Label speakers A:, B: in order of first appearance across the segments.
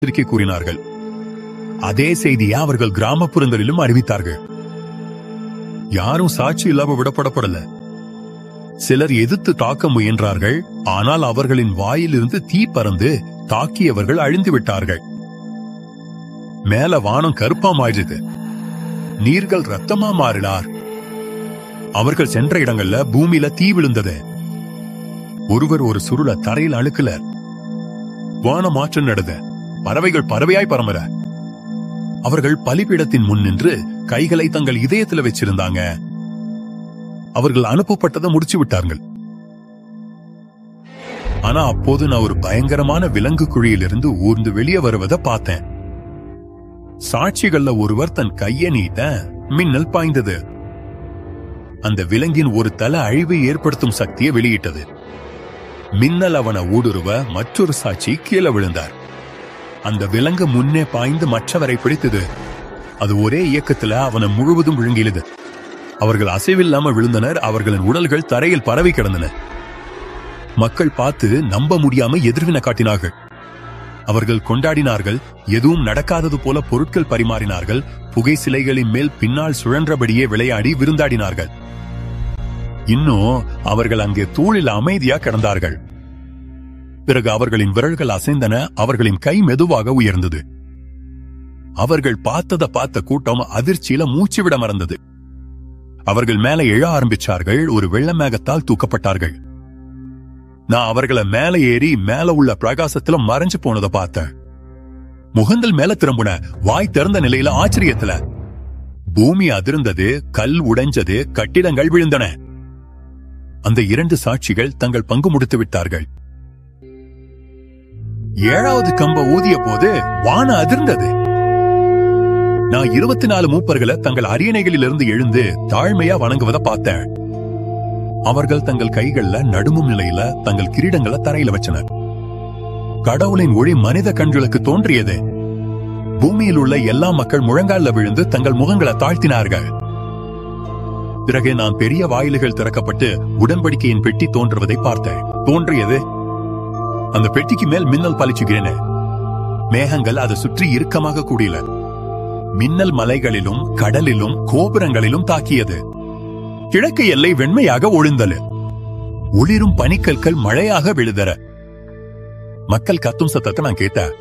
A: எச்சரிக்கை கூறினார்கள் அதே செய்தியை அவர்கள் கிராமப்புறங்களிலும் அறிவித்தார்கள் யாரும் சாட்சி இல்லாம விடப்படப்படல சிலர் எதிர்த்து தாக்க முயன்றார்கள் ஆனால் அவர்களின் வாயிலிருந்து தீ பறந்து தாக்கியவர்கள் அழிந்து விட்டார்கள் மேல வானம் கருப்பா மாறிது நீர்கள் ரத்தமா மாறினார் அவர்கள் சென்ற இடங்கள்ல பூமியில தீ விழுந்தது ஒருவர் ஒரு சுருள தரையில் அழுக்கல வான மாற்றம் நடந்த பறவைகள் பறவையாய் பரமர அவர்கள் பலிபீடத்தின் முன் நின்று கைகளை தங்கள் இதயத்துல வச்சிருந்தாங்க அவர்கள் அனுப்பப்பட்டதை முடிச்சு விட்டார்கள் ஆனா அப்போது நான் ஒரு பயங்கரமான விலங்கு குழியிலிருந்து ஊர்ந்து வெளியே வருவதை பார்த்தேன் சாட்சிகள்ல ஒருவர் தன் கையை நீட்ட மின்னல் பாய்ந்தது அந்த விலங்கின் ஒரு தல அழிவை ஏற்படுத்தும் சக்தியை வெளியிட்டது மின்னல் அவனை ஊடுருவ மற்றொரு சாட்சி கீழே விழுந்தார் அந்த விலங்கு முன்னே பாய்ந்து மற்றவரை பிடித்தது அது ஒரே இயக்கத்துல அவனை முழுவதும் விழுங்கியது அவர்கள் அசைவில்லாம விழுந்தனர் அவர்களின் உடல்கள் தரையில் பரவி கிடந்தன மக்கள் பார்த்து நம்ப முடியாம எதிர்வினை காட்டினார்கள் அவர்கள் கொண்டாடினார்கள் எதுவும் நடக்காதது போல பொருட்கள் பரிமாறினார்கள் புகை சிலைகளின் மேல் பின்னால் சுழன்றபடியே விளையாடி விருந்தாடினார்கள் இன்னும் அவர்கள் அங்கே தூளில் அமைதியா கிடந்தார்கள் பிறகு அவர்களின் விரல்கள் அசைந்தன அவர்களின் கை மெதுவாக உயர்ந்தது அவர்கள் பார்த்தத பார்த்த கூட்டம் அதிர்ச்சியில மூச்சு விட மறந்தது அவர்கள் மேல எழ ஆரம்பிச்சார்கள் ஒரு வெள்ள மேகத்தால் தூக்கப்பட்டார்கள் நான் அவர்களை மேல ஏறி மேல உள்ள பிரகாசத்துல மறைஞ்சு போனதை பார்த்தேன் முகங்கள் மேல திரும்பின வாய் திறந்த நிலையில ஆச்சரியத்துல பூமி அதிர்ந்தது கல் உடைஞ்சது கட்டிடங்கள் விழுந்தன அந்த இரண்டு சாட்சிகள் தங்கள் பங்கு முடித்து விட்டார்கள் ஏழாவது கம்ப ஊதிய போது வான அதிர்ந்தது நான் இருபத்தி நாலு மூப்பர்களை தங்கள் அரியணைகளிலிருந்து எழுந்து தாழ்மையா வணங்குவதை பார்த்தேன் அவர்கள் தங்கள் கைகள்ல நடுமும் நிலையில தங்கள் கிரீடங்களை தரையில வச்சனர் கடவுளின் ஒளி மனித கண்களுக்கு தோன்றியது பூமியில் உள்ள எல்லா மக்கள் முழங்கால்ல விழுந்து தங்கள் முகங்களை தாழ்த்தினார்கள் பிறகு நான் பெரிய வாயில்கள் திறக்கப்பட்டு உடன்படிக்கையின் பெட்டி தோன்றுவதை பார்த்தேன் தோன்றியது அந்த பெட்டிக்கு மேல் மின்னல் பளிச்சுகிறேன் மேகங்கள் அதை சுற்றி இறுக்கமாக கூடியல மின்னல் மலைகளிலும் கடலிலும் கோபுரங்களிலும் தாக்கியது கிழக்கு எல்லை வெண்மையாக ஒளிந்தது ஒளிரும் பனிக்கற்கள் மழையாக விழுதற மக்கள் கத்தும் சத்தத்தை நான் கேட்டேன்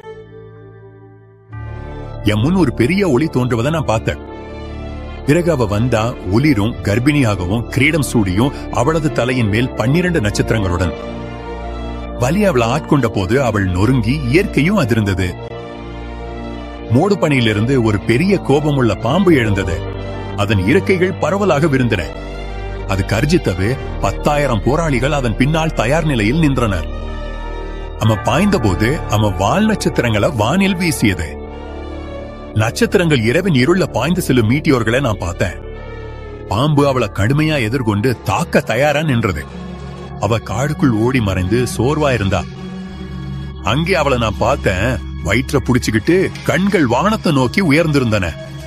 A: என் முன் ஒரு பெரிய ஒளி தோன்றுவதை நான் பார்த்தேன் பிறகு அவ வந்தா ஒளிரும் கர்ப்பிணியாகவும் கிரீடம் சூடியும் அவளது தலையின் மேல் பன்னிரண்டு நட்சத்திரங்களுடன் வலி அவளை ஆட்கொண்ட போது அவள் நொறுங்கி இயற்கையும் அதிர்ந்தது மூடு பணியிலிருந்து ஒரு பெரிய கோபமுள்ள பாம்பு எழுந்தது அதன் இறக்கைகள் பரவலாக விருந்தன அது கர்ஜித்தது பத்தாயிரம் போராளிகள் அதன் பின்னால் தயார் நிலையில் நின்றனர் அவன் பாய்ந்தபோது அவன் வால் நட்சத்திரங்களை வானில் வீசியது நட்சத்திரங்கள் இரவின் இருள பாய்ந்து செல்லும் மீட்டியோர்களை நான் பார்த்தேன் பாம்பு அவளை கடுமையா எதிர்கொண்டு தாக்க தயாரா நின்றது அவ காடுக்குள் ஓடி மறைந்து சோர்வா இருந்தா அங்கே அவளை நான் பார்த்தேன் வயிற்ற புடிச்சுக்கிட்டு கண்கள் வானத்தை நோக்கி உயர்ந்திருந்தன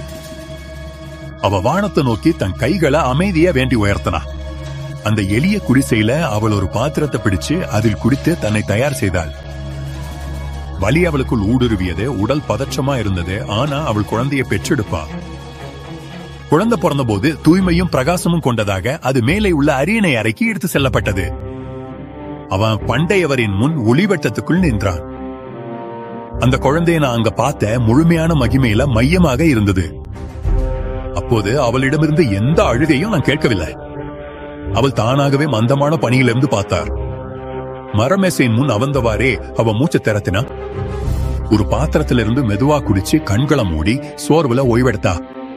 A: அவ வானத்தை நோக்கி தன் கைகளை அமைதியா வேண்டி உயர்த்தனா அந்த எளிய குடிசையில அவள் ஒரு பாத்திரத்தை பிடிச்சு அதில் குடித்து தன்னை தயார் செய்தாள் வலி அவளுக்குள் ஊடுருவியது உடல் பதற்றமா இருந்தது ஆனா அவள் குழந்தையை பெற்றெடுப்பா குழந்தை பிறந்தபோது தூய்மையும் பிரகாசமும் கொண்டதாக அது மேலே உள்ள அரியணை அறைக்கு எடுத்து செல்லப்பட்டது அவன் பண்டையவரின் முன் ஒளிவட்டத்துக்குள் நின்றான் அந்த குழந்தையை நான் அங்க பார்த்த முழுமையான மகிமையில மையமாக இருந்தது அப்போது அவளிடமிருந்து எந்த அழுகையும் நான் கேட்கவில்லை அவள் தானாகவே மந்தமான பணியிலிருந்து பார்த்தார் மரமேசையின் முன் அவந்தவாறே அவ மூச்சு திறத்தினா ஒரு பாத்திரத்திலிருந்து மெதுவா குடிச்சு கண்களை மூடி சோர்வுல ஓய்வெடுத்தா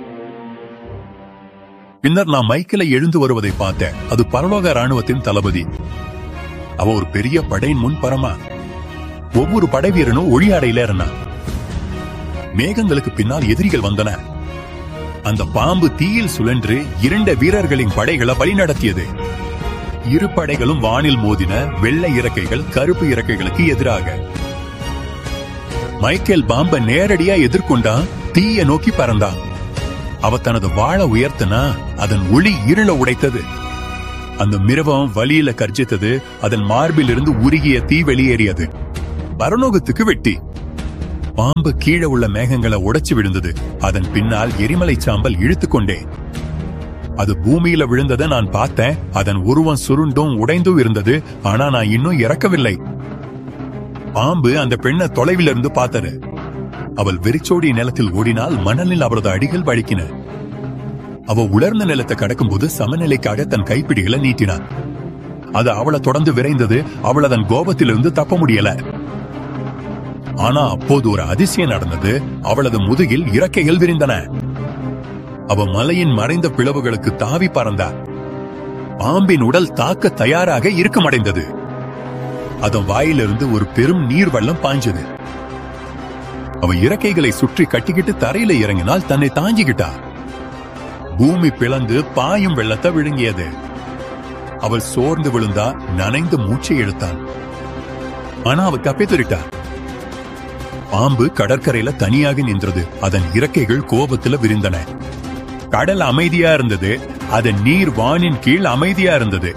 A: பின்னர் நான் மைக்கில எழுந்து வருவதை பார்த்தேன் அது பரலோக ராணுவத்தின் தளபதி அவ ஒரு பெரிய படையின் முன் பரமா ஒவ்வொரு படை வீரனும் ஒளி அறையில இருந்தான் மேகங்களுக்கு பின்னால் எதிரிகள் வந்தன அந்த பாம்பு தீயில் சுழன்று இரண்ட வீரர்களின் படைகளை வழிநடத்தியது இரு படைகளும் வானில் மோதின வெள்ளை இறக்கைகள் கருப்பு இறக்கைகளுக்கு எதிராக மைக்கேல் பாம்ப நேரடியா எதிர்கொண்டா தீய நோக்கி பறந்தான் அவ தனது வாழ உயர்த்தினா அதன் ஒளி இருள உடைத்தது அந்த மிருகம் வலியில கர்ஜித்தது அதன் மார்பிலிருந்து உருகிய தீ வெளியேறியது பரலோகத்துக்கு வெட்டி பாம்பு கீழே உள்ள மேகங்களை உடைச்சு விழுந்தது அதன் பின்னால் எரிமலை சாம்பல் இழுத்துக்கொண்டே அது பூமியில விழுந்ததை நான் பார்த்தேன் அதன் உருவம் சுருண்டும் உடைந்தும் இருந்தது ஆனா நான் இன்னும் இறக்கவில்லை பாம்பு அந்த பெண்ணை தொலைவில் இருந்து பார்த்தது அவள் வெறிச்சோடி நிலத்தில் ஓடினால் மணலில் அவரது அடிகள் வழுக்கின அவ உலர்ந்த நிலத்தை கடக்கும்போது சமநிலைக்காக தன் கைப்பிடிகளை நீட்டினான் அது அவளை தொடர்ந்து விரைந்தது அவள் அதன் கோபத்திலிருந்து தப்ப முடியல ஆனா அப்போது ஒரு அதிசயம் நடந்தது அவளது முதுகில் இறக்கைகள் விரிந்தன அவ மலையின் மறைந்த பிளவுகளுக்கு தாவி பறந்தார் பாம்பின் உடல் தாக்க தயாராக இறுக்கமடைந்தது அதன் வாயிலிருந்து ஒரு பெரும் நீர் வெள்ளம் பாய்ஞ்சது அவ இறக்கைகளை சுற்றி கட்டிக்கிட்டு தரையில இறங்கினால் தன்னை தாங்கிக்கிட்டா பூமி பிளந்து பாயும் வெள்ளத்தை விழுங்கியது அவள் சோர்ந்து விழுந்தா நனைந்து மூச்சை இழுத்தான் ஆனா அவ தப்பித்துரிட்டா பாம்பு கடற்கரையில தனியாக நின்றது அதன் இறக்கைகள் கோபத்துல விரிந்தன கடல் அமைதியா இருந்தது அதன் நீர் வானின் கீழ் அமைதியா இருந்தது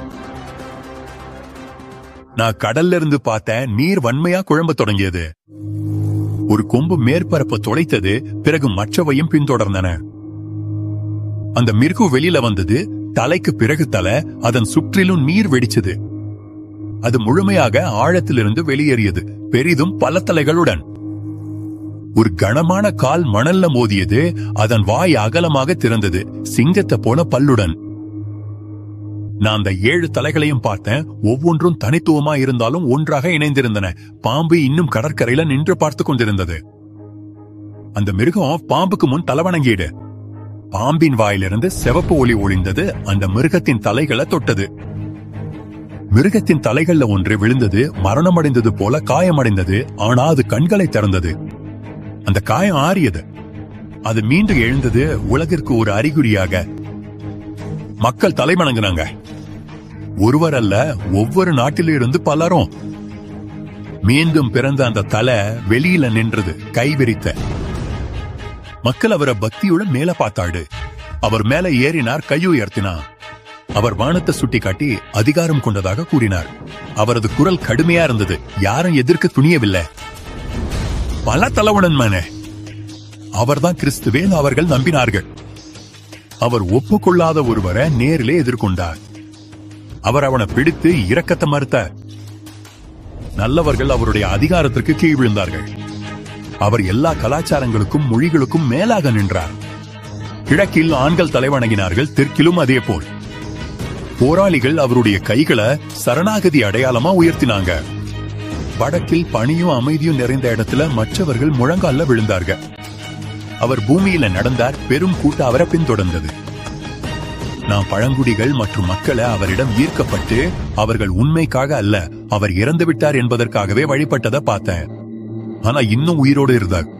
A: நான் கடல்ல இருந்து பார்த்தேன் நீர் வன்மையா குழம்ப தொடங்கியது ஒரு கொம்பு மேற்பரப்பை தொலைத்தது பிறகு மற்றவையும் பின்தொடர்ந்தன அந்த மிருகு வெளியில வந்தது தலைக்கு பிறகு தலை அதன் சுற்றிலும் நீர் வெடிச்சது அது முழுமையாக ஆழத்திலிருந்து வெளியேறியது பெரிதும் பல தலைகளுடன் ஒரு கனமான கால் மணல்ல மோதியது அதன் வாய் அகலமாக திறந்தது சிங்கத்தை போல பல்லுடன் நான் அந்த ஏழு தலைகளையும் பார்த்தேன் ஒவ்வொன்றும் தனித்துவமா இருந்தாலும் ஒன்றாக இணைந்திருந்தன பாம்பு இன்னும் கடற்கரையில நின்று பார்த்து கொண்டிருந்தது அந்த மிருகம் பாம்புக்கு முன் தலைவணங்கிடு பாம்பின் வாயிலிருந்து சிவப்பு ஒளி ஒளிந்தது அந்த மிருகத்தின் தலைகளை தொட்டது மிருகத்தின் தலைகள்ல ஒன்று விழுந்தது மரணமடைந்தது போல காயமடைந்தது ஆனா அது கண்களை திறந்தது அந்த காயம் ஆறியது அது மீண்டும் எழுந்தது உலகிற்கு ஒரு அறிகுறியாக மக்கள் தலைவணங்கினாங்க ஒருவர் அல்ல ஒவ்வொரு நாட்டில இருந்து பலரும் மீண்டும் பிறந்த அந்த தலை வெளியில நின்றது கைவிரித்த மக்கள் அவரை பக்தியுடன் மேல பார்த்தாடு அவர் மேல ஏறினார் கையுயர்த்தினார் அவர் வானத்தை சுட்டி காட்டி அதிகாரம் கொண்டதாக கூறினார் அவரது குரல் கடுமையா இருந்தது யாரும் எதிர்க்க துணியவில்லை பல தலைவனன் மனே அவர்தான் கிறிஸ்துவேன் அவர்கள் நம்பினார்கள் அவர் ஒப்புக்கொள்ளாத ஒருவரை நேரிலே எதிர்கொண்டார் அவர் அவனை பிடித்து இரக்கத்தை மறுத்தார் நல்லவர்கள் அவருடைய அதிகாரத்திற்கு கீழ் விழுந்தார்கள் அவர் எல்லா கலாச்சாரங்களுக்கும் மொழிகளுக்கும் மேலாக நின்றார் கிழக்கில் ஆண்கள் தலைவணங்கினார்கள் தெற்கிலும் அதே போல் போராளிகள் அவருடைய கைகளை சரணாகதி அடையாளமா உயர்த்தினாங்க வடக்கில் பனியும் அமைதியும் நிறைந்த இடத்துல மற்றவர்கள் முழங்கால விழுந்தார்கள் அவர் பூமியில நடந்தார் பெரும் கூட்ட அவரை பின்தொடர்ந்தது நாம் பழங்குடிகள் மற்றும் மக்களை அவரிடம் ஈர்க்கப்பட்டு அவர்கள் உண்மைக்காக அல்ல அவர் இறந்து விட்டார் என்பதற்காகவே வழிபட்டதை பார்த்தேன் ஆனா இன்னும் உயிரோடு இருந்தார்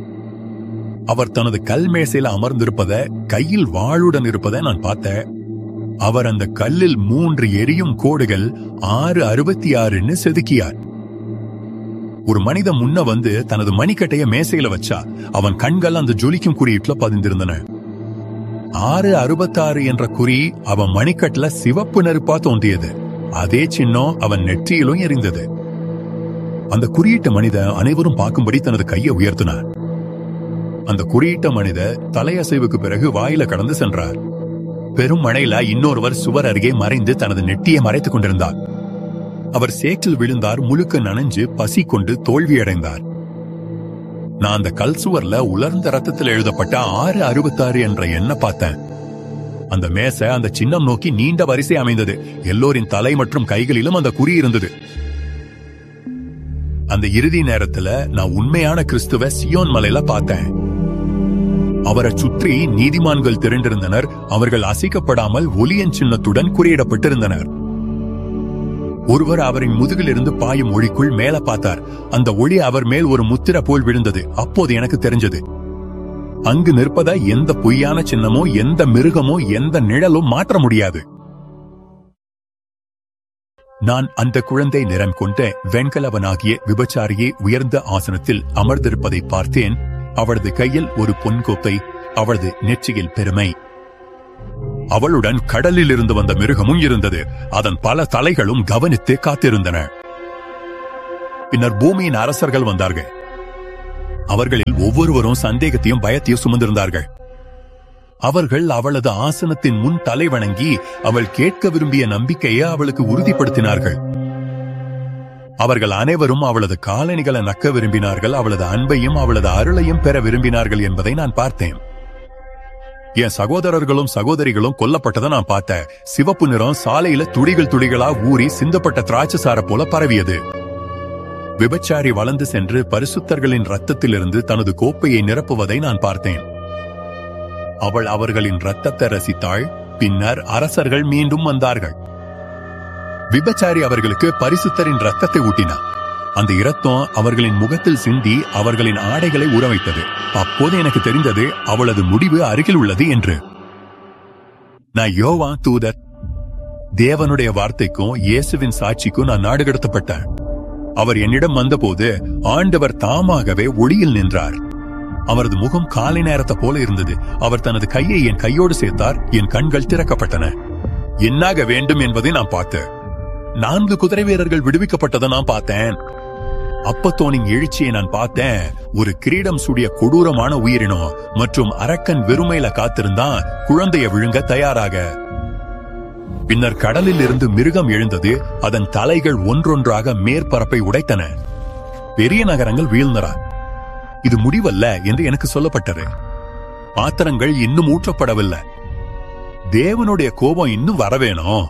A: அவர் தனது கல் மேசையில அமர்ந்திருப்பத கையில் வாளுடன் இருப்பதை நான் பார்த்தேன் அவர் அந்த கல்லில் மூன்று எரியும் கோடுகள் ஆறு அறுபத்தி ஆறுன்னு செதுக்கியார் ஒரு மனிதன் முன்ன வந்து தனது மணிக்கட்டைய மேசையில வச்சா அவன் கண்கள் அந்த ஜொலிக்கும் குறியீட்டுல பதிந்திருந்தன ஆறு அறுபத்தாறு என்ற குறி அவன் மணிக்கட்டுல சிவப்பு நெருப்பா தோன்றியது அதே சின்னம் அவன் நெற்றியிலும் எரிந்தது அந்த குறியீட்ட மனித அனைவரும் பார்க்கும்படி தனது கையை உயர்த்தினார் அந்த குறியீட்ட மனித தலையசைவுக்கு பிறகு வாயில கடந்து சென்றார் பெரும் மழையில இன்னொருவர் சுவர் அருகே மறைந்து தனது நெட்டியை மறைத்துக் கொண்டிருந்தார் அவர் சேற்றில் விழுந்தார் முழுக்க நனைஞ்சு பசி கொண்டு தோல்வியடைந்தார் நான் அந்த கல் சுவர்ல உலர்ந்த ரத்தத்தில் எழுதப்பட்ட ஆறு அறுபத்தாறு என்ற எண்ணை பார்த்தேன் அந்த மேசை அந்த சின்னம் நோக்கி நீண்ட வரிசை அமைந்தது எல்லோரின் தலை மற்றும் கைகளிலும் அந்த குறி இருந்தது அந்த இறுதி நேரத்துல நான் உண்மையான கிறிஸ்துவ சியோன் மலையில பார்த்தேன் அவரை சுற்றி நீதிமான்கள் திரண்டிருந்தனர் அவர்கள் அசைக்கப்படாமல் ஒலியன் சின்னத்துடன் குறியிடப்பட்டிருந்தனர் ஒருவர் அவரின் முதுகிலிருந்து பாயும் ஒளிக்குள் மேல பார்த்தார் அந்த ஒளி அவர் மேல் ஒரு முத்திர போல் விழுந்தது அப்போது எனக்கு தெரிஞ்சது அங்கு நிற்பத எந்த பொய்யான சின்னமோ எந்த மிருகமோ எந்த நிழலும் மாற்ற முடியாது நான் அந்த குழந்தை நிறம் கொண்ட வெண்கலவனாகிய விபச்சாரியே உயர்ந்த ஆசனத்தில் அமர்ந்திருப்பதை பார்த்தேன் அவளது கையில் ஒரு பொன்கோப்பை அவளது நெற்றியில் பெருமை அவளுடன் கடலில் இருந்து வந்த மிருகமும் இருந்தது அதன் பல தலைகளும் கவனித்து காத்திருந்தன பின்னர் பூமியின் அரசர்கள் வந்தார்கள் அவர்களில் ஒவ்வொருவரும் சந்தேகத்தையும் பயத்தையும் சுமந்திருந்தார்கள் அவர்கள் அவளது ஆசனத்தின் முன் தலை வணங்கி அவள் கேட்க விரும்பிய நம்பிக்கையை அவளுக்கு உறுதிப்படுத்தினார்கள் அவர்கள் அனைவரும் அவளது காலணிகளை நக்க விரும்பினார்கள் அவளது அன்பையும் அவளது அருளையும் பெற விரும்பினார்கள் என்பதை நான் பார்த்தேன் என் சகோதரர்களும் சகோதரிகளும் கொல்லப்பட்டதை நான் பார்த்தேன் சிவப்பு நிறம் சாலையில துளிகள் துளிகளா ஊறி சிந்தப்பட்ட திராட்சசார போல பரவியது விபச்சாரி வளர்ந்து சென்று பரிசுத்தர்களின் ரத்தத்திலிருந்து தனது கோப்பையை நிரப்புவதை நான் பார்த்தேன் அவள் அவர்களின் ரத்தத்தை ரசித்தாள் பின்னர் அரசர்கள் மீண்டும் வந்தார்கள் விபச்சாரி அவர்களுக்கு பரிசுத்தரின் ரத்தத்தை ஊட்டினார் அந்த இரத்தம் அவர்களின் முகத்தில் சிந்தி அவர்களின் ஆடைகளை உறவைத்தது அப்போது எனக்கு தெரிந்தது அவளது முடிவு அருகில் உள்ளது என்று நான் யோவா தூதர் தேவனுடைய வார்த்தைக்கும் இயேசுவின் சாட்சிக்கும் நான் நாடு கடத்தப்பட்டேன் அவர் என்னிடம் வந்தபோது ஆண்டவர் தாமாகவே ஒளியில் நின்றார் அவரது முகம் காலை நேரத்தை போல இருந்தது அவர் தனது கையை என் கையோடு சேர்த்தார் என் கண்கள் திறக்கப்பட்டன என்னாக வேண்டும் என்பதை நான் பார்த்தேன் நான்கு குதிரை வீரர்கள் விடுவிக்கப்பட்டதை நான் பார்த்தேன் அப்பத்தோனின் எழுச்சியை நான் பார்த்தேன் ஒரு கிரீடம் சூடிய கொடூரமான உயிரினம் மற்றும் அரக்கன் வெறுமையில காத்திருந்தான் குழந்தைய விழுங்க தயாராக பின்னர் கடலில் இருந்து மிருகம் எழுந்தது அதன் தலைகள் ஒன்றொன்றாக மேற்பரப்பை உடைத்தன பெரிய நகரங்கள் வீழ்ந்தன இது முடிவல்ல என்று எனக்கு சொல்லப்பட்டது பாத்திரங்கள் இன்னும் ஊற்றப்படவில்லை தேவனுடைய கோபம் இன்னும் வரவேணும்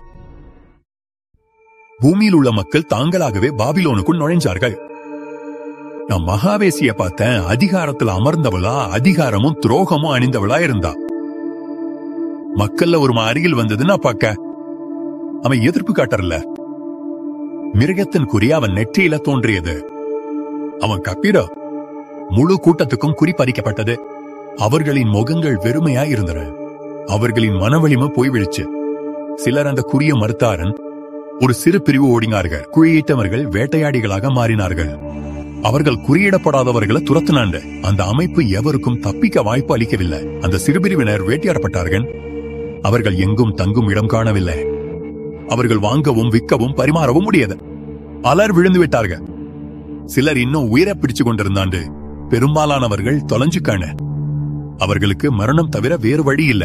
A: பூமியில் உள்ள மக்கள் தாங்களாகவே பாபிலோனுக்குள் நுழைஞ்சார்கள் நான் மகாவேசிய பார்த்தேன் அதிகாரத்துல அமர்ந்தவளா அதிகாரமும் துரோகமும் அணிந்தவளா இருந்தா மக்கள்ல ஒரு அருகில் வந்ததுன்னா பார்க்க அவன் எதிர்ப்பு காட்டறல மிருகத்தின் குறி அவன் நெற்றியில தோன்றியது அவன் கப்பிட முழு கூட்டத்துக்கும் குறிப்பறிக்கப்பட்டது அவர்களின் முகங்கள் வெறுமையா இருந்தன அவர்களின் மனவலிமை போய்விடுச்சு சிலர் அந்த குறிய மறுத்தாரன் ஒரு சிறு பிரிவு ஓடினார்கள் குழியிட்டவர்கள் வேட்டையாடிகளாக மாறினார்கள் அவர்கள் குறியிடப்படாதவர்களை துரத்துனாண்டு அந்த அமைப்பு எவருக்கும் தப்பிக்க வாய்ப்பு அளிக்கவில்லை அந்த சிறுபிரிவினர் வேட்டையாடப்பட்டார்கள் அவர்கள் எங்கும் தங்கும் இடம் காணவில்லை அவர்கள் வாங்கவும் விற்கவும் பரிமாறவும் முடியாது பலர் விழுந்து விட்டார்கள் சிலர் இன்னும் உயிரை பிடிச்சு கொண்டிருந்தாண்டு பெரும்பாலானவர்கள் தொலைஞ்சுக்கான அவர்களுக்கு மரணம் தவிர வேறு வழி இல்ல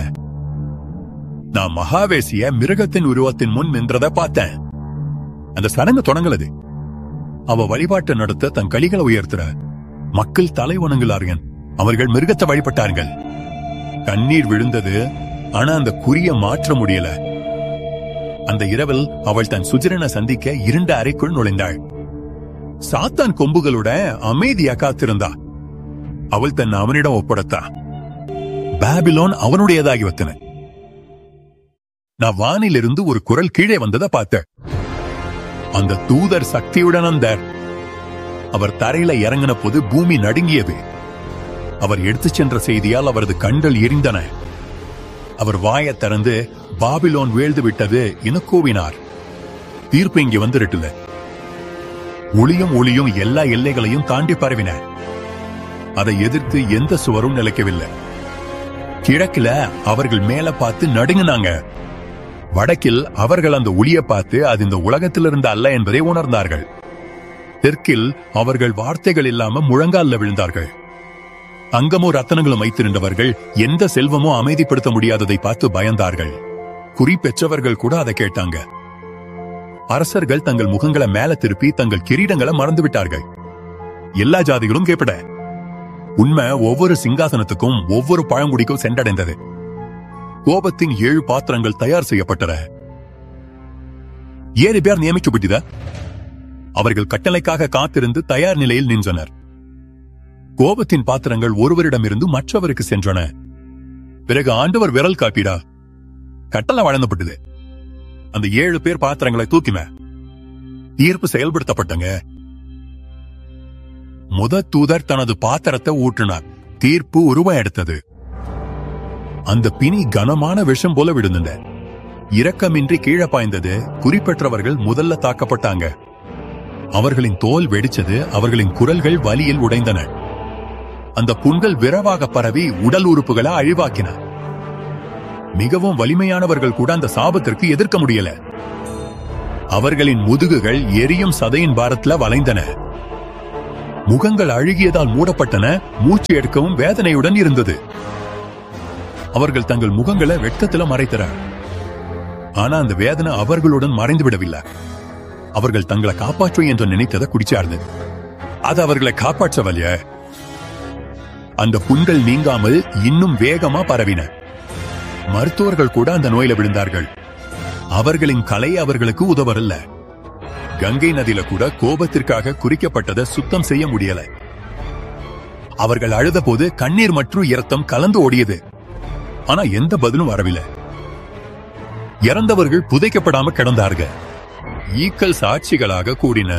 A: நான் மகாவேசிய மிருகத்தின் உருவத்தின் முன் நின்றத பார்த்தேன் அந்த சடங்கு தொடங்கலது அவ வழிபாட்டு நடத்த தன் களிகளை உயர்த்துற மக்கள் தலை வணங்குளார்கள் அவர்கள் மிருகத்தை வழிபட்டார்கள் கண்ணீர் விழுந்தது ஆனா அந்த குறிய மாற்ற முடியல அந்த இரவில் அவள் தன் சுஜரனை சந்திக்க இருண்ட அறைக்குள் நுழைந்தாள் சாத்தான் கொம்புகளோட அமைதியா காத்திருந்தா அவள் தன் அவனிடம் ஒப்படைத்தா பாபிலோன் அவனுடையதாகி வத்தன நான் வானிலிருந்து ஒரு குரல் கீழே வந்ததை பார்த்தேன் அந்த தூதர் சக்தியுடன் வந்தார் அவர் தரையில இறங்கின போது பூமி நடுங்கியது அவர் எடுத்துச் சென்ற செய்தியால் அவரது கண்கள் எரிந்தன அவர் வாயைத் திறந்து பாபிலோன் வீழ்ந்து விட்டது என கூவினார் தீர்ப்பு இங்கே வந்துருட்டுல ஒளியும் ஒளியும் எல்லா எல்லைகளையும் தாண்டி பரவின அதை எதிர்த்து எந்த சுவரும் நிலைக்கவில்லை கிழக்குல அவர்கள் மேல பார்த்து நடுங்கினாங்க வடக்கில் அவர்கள் அந்த ஒளிய பார்த்து அது இந்த உலகத்திலிருந்து அல்ல என்பதை உணர்ந்தார்கள் தெற்கில் அவர்கள் வார்த்தைகள் இல்லாம முழங்கால்ல விழுந்தார்கள் அங்கமும் ரத்தனங்களும் வைத்திருந்தவர்கள் எந்த செல்வமும் அமைதிப்படுத்த முடியாததை பார்த்து பயந்தார்கள் குறி பெற்றவர்கள் கூட அதை கேட்டாங்க அரசர்கள் தங்கள் முகங்களை மேல திருப்பி தங்கள் கிரீடங்களை மறந்து விட்டார்கள் எல்லா ஜாதிகளும் கேப்பட உண்மை ஒவ்வொரு சிங்காசனத்துக்கும் ஒவ்வொரு பழங்குடிக்கும் சென்றடைந்தது கோபத்தின் ஏழு பாத்திரங்கள் தயார் செய்யப்பட்டன ஏழு பேர் நியமிக்கப்பட்டத அவர்கள் கட்டளைக்காக காத்திருந்து தயார் நிலையில் நின்றனர் கோபத்தின் பாத்திரங்கள் ஒருவரிடமிருந்து மற்றவருக்கு சென்றன பிறகு ஆண்டவர் விரல் காப்பீடா கட்டளை வழங்கப்பட்டது அந்த ஏழு பேர் பாத்திரங்களை தூக்கின தீர்ப்பு செயல்படுத்தப்பட்டங்க முத தூதர் தனது பாத்திரத்தை ஊற்றினார் தீர்ப்பு உருவம் எடுத்தது அந்த பிணி கனமான விஷம் போல விடுந்த இரக்கமின்றி கீழே பாய்ந்தது குறிப்பெற்றவர்கள் முதல்ல தாக்கப்பட்டாங்க அவர்களின் தோல் வெடிச்சது அவர்களின் குரல்கள் வலியில் உடைந்தன அந்த புண்கள் விரைவாக பரவி உடல் உறுப்புகளை அழிவாக்கின மிகவும் வலிமையானவர்கள் கூட அந்த சாபத்திற்கு எதிர்க்க முடியல அவர்களின் முதுகுகள் எரியும் சதையின் பாரத்துல வளைந்தன முகங்கள் அழுகியதால் மூடப்பட்டன மூச்சு எடுக்கவும் வேதனையுடன் இருந்தது அவர்கள் தங்கள் முகங்களை வெட்கத்துல மறைத்தனர் ஆனா அந்த வேதனை அவர்களுடன் மறைந்து விடவில்லை அவர்கள் தங்களை காப்பாற்றும் என்று நினைத்ததை குடிச்சார்கள் அது அவர்களை காப்பாற்றவல்ல அந்த புண்கள் நீங்காமல் இன்னும் வேகமா பரவின மருத்துவர்கள் கூட அந்த நோயில விழுந்தார்கள் அவர்களின் கலை அவர்களுக்கு உதவரல்ல கங்கை நதியில கூட கோபத்திற்காக குறிக்கப்பட்டதை சுத்தம் செய்ய முடியல அவர்கள் அழுத போது கண்ணீர் மற்றும் இரத்தம் கலந்து ஓடியது ஆனா எந்த பதிலும் வரவில்லை இறந்தவர்கள் புதைக்கப்படாம கிடந்தார்கள் ஈக்கள் சாட்சிகளாக கூடின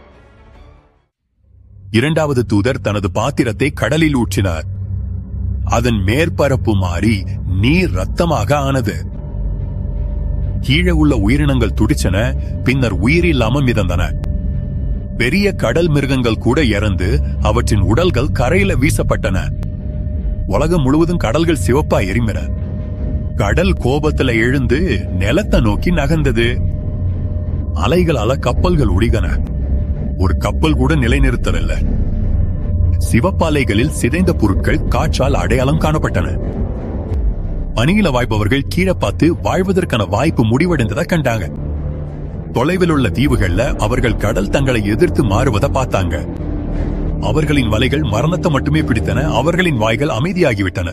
A: இரண்டாவது தூதர் தனது பாத்திரத்தை கடலில் ஊற்றினார் அதன் மேற்பரப்பு மாறி நீர் ரத்தமாக ஆனது கீழே உள்ள உயிரினங்கள் துடிச்சன பின்னர் உயிரில்லாம மிதந்தன பெரிய கடல் மிருகங்கள் கூட இறந்து அவற்றின் உடல்கள் கரையில வீசப்பட்டன உலகம் முழுவதும் கடல்கள் சிவப்பா எரிமின கடல் கோபத்துல எழுந்து நிலத்தை நோக்கி நகர்ந்தது அலைகளால கப்பல்கள் உடிகன ஒரு கப்பல் கூட நிலைநிறுத்தவில்லை சிவப்பாலைகளில் சிதைந்த பொருட்கள் காற்றால் அடையாளம் காணப்பட்டன பணியில வாய்ப்பவர்கள் கீழே பார்த்து வாழ்வதற்கான வாய்ப்பு முடிவடைந்ததை கண்டாங்க தொலைவில் உள்ள தீவுகள்ல அவர்கள் கடல் தங்களை எதிர்த்து மாறுவதை பார்த்தாங்க அவர்களின் வலைகள் மரணத்தை மட்டுமே பிடித்தன அவர்களின் வாய்கள் அமைதியாகிவிட்டன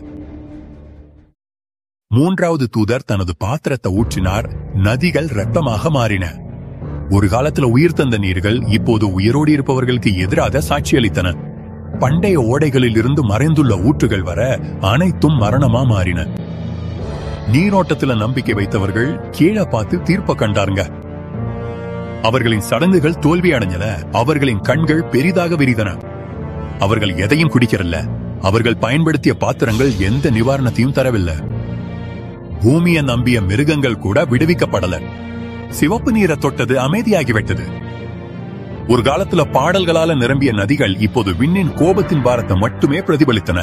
A: மூன்றாவது தூதர் தனது பாத்திரத்தை ஊற்றினார் நதிகள் ரத்தமாக மாறின ஒரு காலத்துல உயிர் தந்த நீர்கள் இப்போது உயிரோடு இருப்பவர்களுக்கு எதிராக சாட்சியளித்தன பண்டைய ஓடைகளில் இருந்து மறைந்துள்ள ஊற்றுகள் வர அனைத்தும் மரணமா மாறின நீரோட்டத்துல நம்பிக்கை வைத்தவர்கள் கீழே பார்த்து தீர்ப்ப கண்டாருங்க அவர்களின் சடங்குகள் தோல்வி அடைஞ்சன அவர்களின் கண்கள் பெரிதாக விரிதன அவர்கள் எதையும் குடிக்கிறல்ல அவர்கள் பயன்படுத்திய பாத்திரங்கள் எந்த நிவாரணத்தையும் தரவில்லை பூமியை நம்பிய மிருகங்கள் கூட விடுவிக்கப்படல சிவப்பு நீரை தொட்டது அமைதியாகிவிட்டது ஒரு காலத்துல பாடல்களால நிரம்பிய நதிகள் இப்போது விண்ணின் கோபத்தின் பாரத்தை மட்டுமே பிரதிபலித்தன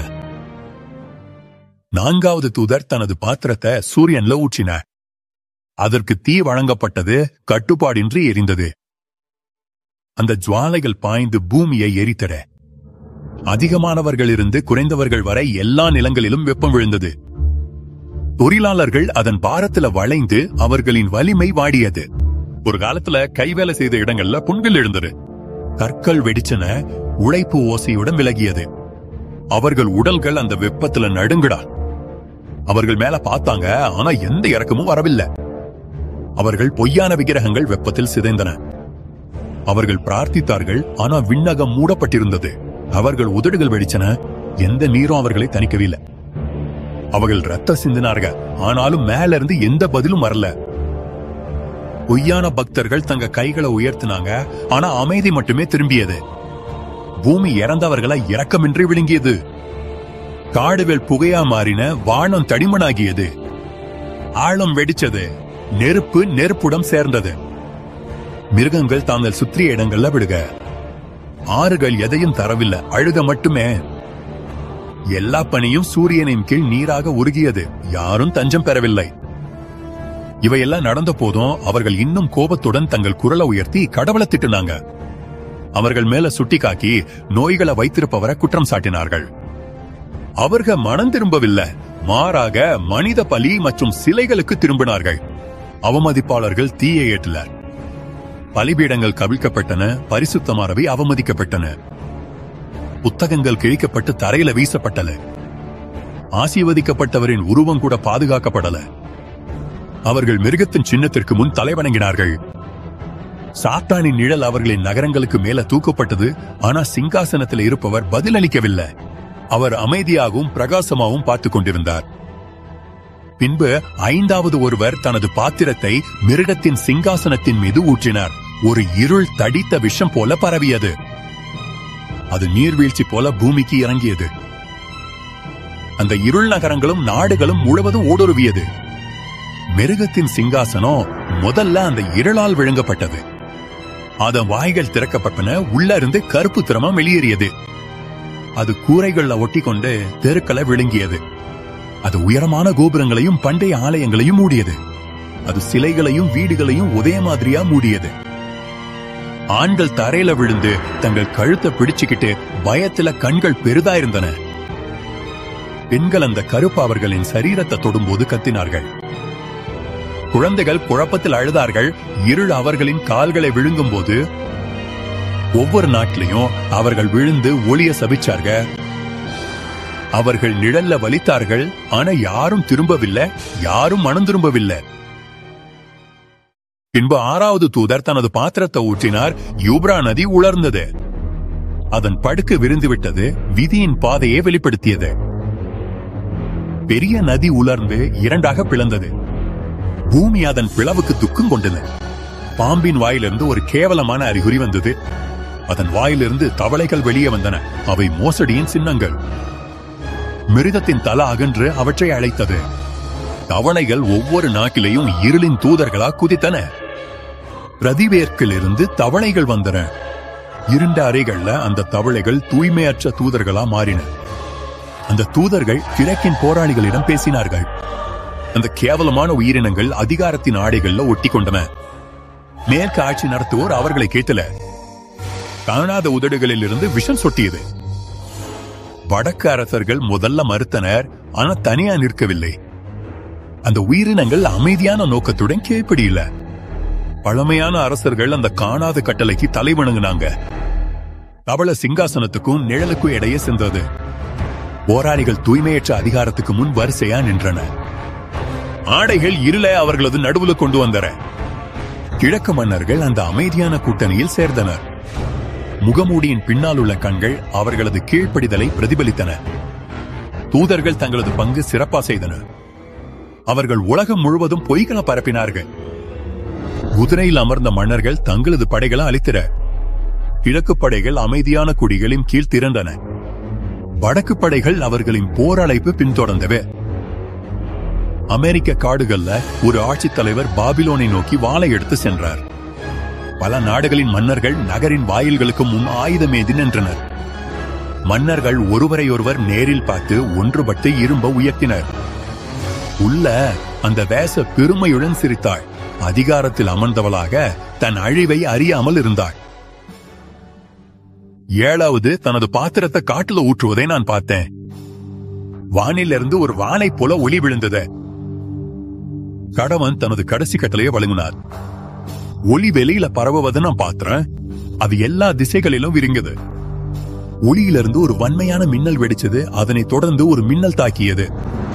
A: நான்காவது தூதர் தனது பாத்திரத்தை சூரியன்ல ஊற்றினார் அதற்கு தீ வழங்கப்பட்டது கட்டுப்பாடின்றி எரிந்தது அந்த ஜுவாலைகள் பாய்ந்து பூமியை எரித்தட அதிகமானவர்கள் இருந்து குறைந்தவர்கள் வரை எல்லா நிலங்களிலும் வெப்பம் விழுந்தது தொழிலாளர்கள் அதன் பாரத்துல வளைந்து அவர்களின் வலிமை வாடியது ஒரு காலத்துல கைவேலை செய்த இடங்கள்ல புண்கள் எழுந்தது கற்கள் வெடிச்சன உழைப்பு ஓசையுடன் விலகியது அவர்கள் உடல்கள் அந்த வெப்பத்துல நடுங்குடா அவர்கள் மேல பார்த்தாங்க ஆனா எந்த இறக்கமும் வரவில்லை அவர்கள் பொய்யான விக்கிரகங்கள் வெப்பத்தில் சிதைந்தன அவர்கள் பிரார்த்தித்தார்கள் ஆனா விண்ணகம் மூடப்பட்டிருந்தது அவர்கள் உதடுகள் வெடிச்சன எந்த நீரும் அவர்களை தணிக்கவில்லை அவர்கள் ரத்த சிந்தினார்கள் ஆனாலும் மேல இருந்து எந்த பதிலும் வரல பொய்யான பக்தர்கள் தங்க கைகளை உயர்த்தினாங்க ஆனா அமைதி மட்டுமே திரும்பியது பூமி இறந்தவர்களை இரக்கமின்றி விழுங்கியது காடுகள் புகையா மாறின வானம் தடிமனாகியது ஆழம் வெடிச்சது நெருப்பு நெருப்புடன் சேர்ந்தது மிருகங்கள் தாங்கள் சுற்றிய இடங்கள்ல விடுக ஆறுகள் எதையும் தரவில்லை அழுக மட்டுமே எல்லா பணியும் சூரியனின் கீழ் நீராக உருகியது யாரும் தஞ்சம் பெறவில்லை இவையெல்லாம் நடந்த போதும் அவர்கள் இன்னும் கோபத்துடன் தங்கள் குரலை உயர்த்தி கடவுளை திட்டுனாங்க அவர்கள் மேல சுட்டி காக்கி நோய்களை வைத்திருப்பவரை குற்றம் சாட்டினார்கள் அவர்கள் மனம் திரும்பவில்லை மாறாக மனித பலி மற்றும் சிலைகளுக்கு திரும்பினார்கள் அவமதிப்பாளர்கள் தீயை ஏற்றனர் பலிபீடங்கள் கவிழ்க்கப்பட்டன பரிசுத்தமானவை அவமதிக்கப்பட்டன புத்தகங்கள் கிழிக்கப்பட்டு தரையில வீசப்பட்டன ஆசீர்வதிக்கப்பட்டவரின் உருவம் கூட பாதுகாக்கப்படல அவர்கள் மிருகத்தின் சின்னத்திற்கு முன் தலைவணங்கினார்கள் சாத்தானின் நிழல் அவர்களின் நகரங்களுக்கு மேல தூக்கப்பட்டது ஆனா சிங்காசனத்தில் இருப்பவர் பதிலளிக்கவில்லை அவர் அமைதியாகவும் பிரகாசமாகவும் பார்த்துக் கொண்டிருந்தார் பின்பு ஐந்தாவது ஒருவர் தனது பாத்திரத்தை மிருகத்தின் சிங்காசனத்தின் மீது ஊற்றினார் ஒரு இருள் தடித்த விஷம் போல பரவியது அது நீர்வீழ்ச்சி போல பூமிக்கு இறங்கியது அந்த இருள் நகரங்களும் நாடுகளும் முழுவதும் ஊடுருவியது மிருகத்தின் சிங்காசனம் முதல்ல அந்த இருளால் விழுங்கப்பட்டது அதன் வாய்கள் திறக்கப்பட்டன உள்ள இருந்து கருப்பு திரமம் வெளியேறியது அது கூரைகள்ல ஒட்டி கொண்டு தெருக்களை விழுங்கியது அது உயரமான கோபுரங்களையும் பண்டைய ஆலயங்களையும் மூடியது அது சிலைகளையும் வீடுகளையும் ஒரே மாதிரியா மூடியது ஆண்கள் தரையில விழுந்து தங்கள் கழுத்தை பிடிச்சுக்கிட்டு பயத்துல கண்கள் பெரிதா இருந்தன பெண்கள் அந்த கருப்பு அவர்களின் சரீரத்தை தொடும்போது கத்தினார்கள் குழந்தைகள் குழப்பத்தில் அழுதார்கள் இருள் அவர்களின் கால்களை விழுங்கும் போது ஒவ்வொரு நாட்டிலையும் அவர்கள் விழுந்து ஒளிய சபிச்சார்க அவர்கள் நிழல்ல வலித்தார்கள் ஆனா யாரும் திரும்பவில்லை யாரும் மனம் திரும்பவில்லை பின்பு ஆறாவது தூதர் தனது பாத்திரத்தை ஊற்றினார் யூப்ரா நதி உலர்ந்தது அதன் படுக்கு விரிந்து விட்டது விதியின் பாதையை வெளிப்படுத்தியது பெரிய நதி உலர்ந்து இரண்டாக பிளந்தது பூமி அதன் பிளவுக்கு துக்கம் கொண்டது பாம்பின் வாயிலிருந்து ஒரு கேவலமான அறிகுறி வந்தது அதன் வாயிலிருந்து தவளைகள் வெளியே வந்தன அவை மோசடியின் சின்னங்கள் மிருகத்தின் தல அகன்று அவற்றை அழைத்தது தவளைகள் ஒவ்வொரு நாட்டிலையும் இருளின் தூதர்களா குதித்தன பிரதிவேற்கிலிருந்து தவளைகள் வந்தன இருண்ட அறைகள்ல அந்த தவளைகள் தூய்மையற்ற தூதர்களா மாறின அந்த தூதர்கள் கிழக்கின் போராளிகளிடம் பேசினார்கள் அந்த கேவலமான உயிரினங்கள் அதிகாரத்தின் ஆடைகள்ல ஒட்டி கொண்டன மேற்கு ஆட்சி நடத்துவோர் அவர்களை கேட்டல காணாத உதடுகளில் இருந்து விஷம் சொட்டியது வடக்கு அரசர்கள் முதல்ல மறுத்தனர் ஆனா தனியா நிற்கவில்லை அந்த உயிரினங்கள் அமைதியான நோக்கத்துடன் கீழ்ப்படியில பழமையான அரசர்கள் அந்த காணாத கட்டளைக்கு தலை வணங்குனாங்க தவள சிங்காசனத்துக்கும் நிழலுக்கும் இடையே சென்றது போராளிகள் தூய்மையற்ற அதிகாரத்துக்கு முன் வரிசையா நின்றன ஆடைகள் இருள அவர்களது நடுவுல கொண்டு வந்தன கிழக்கு மன்னர்கள் அந்த அமைதியான கூட்டணியில் சேர்ந்தனர் முகமூடியின் பின்னால் உள்ள கண்கள் அவர்களது கீழ்ப்படிதலை பிரதிபலித்தன தூதர்கள் தங்களது பங்கு சிறப்பா செய்தனர் அவர்கள் உலகம் முழுவதும் பொய்களை பரப்பினார்கள் குதிரையில் அமர்ந்த மன்னர்கள் தங்களது படைகளை அளித்திர கிழக்கு படைகள் அமைதியான குடிகளின் கீழ் திரண்டன வடக்கு படைகள் அவர்களின் போர் அழைப்பு பின்தொடர்ந்தவை அமெரிக்க காடுகள்ல ஒரு ஆட்சித் தலைவர் பாபிலோனை நோக்கி வாளை எடுத்து சென்றார் பல நாடுகளின் மன்னர்கள் நகரின் வாயில்களுக்கு முன் ஆயுதமேதி நின்றனர் மன்னர்கள் ஒருவரையொருவர் நேரில் பார்த்து ஒன்றுபட்டு இரும்ப உயர்த்தினர் உள்ள அந்த வேச பெருமையுடன் சிரித்தாள் அதிகாரத்தில் அமர்ந்தவளாக தன் அழிவை அறியாமல் இருந்தாள் ஏழாவது தனது பாத்திரத்தை காட்டுல ஊற்றுவதை நான் பார்த்தேன் வானிலிருந்து ஒரு வானை போல ஒளி விழுந்தது கடவன் தனது கடைசி கட்டளையை வழங்கினார் ஒளி வெளியில பரவுவதை நான் பாத்துறேன் அது எல்லா திசைகளிலும் விரிங்குது ஒளியிலிருந்து ஒரு வன்மையான மின்னல் வெடிச்சது அதனை தொடர்ந்து ஒரு மின்னல் தாக்கியது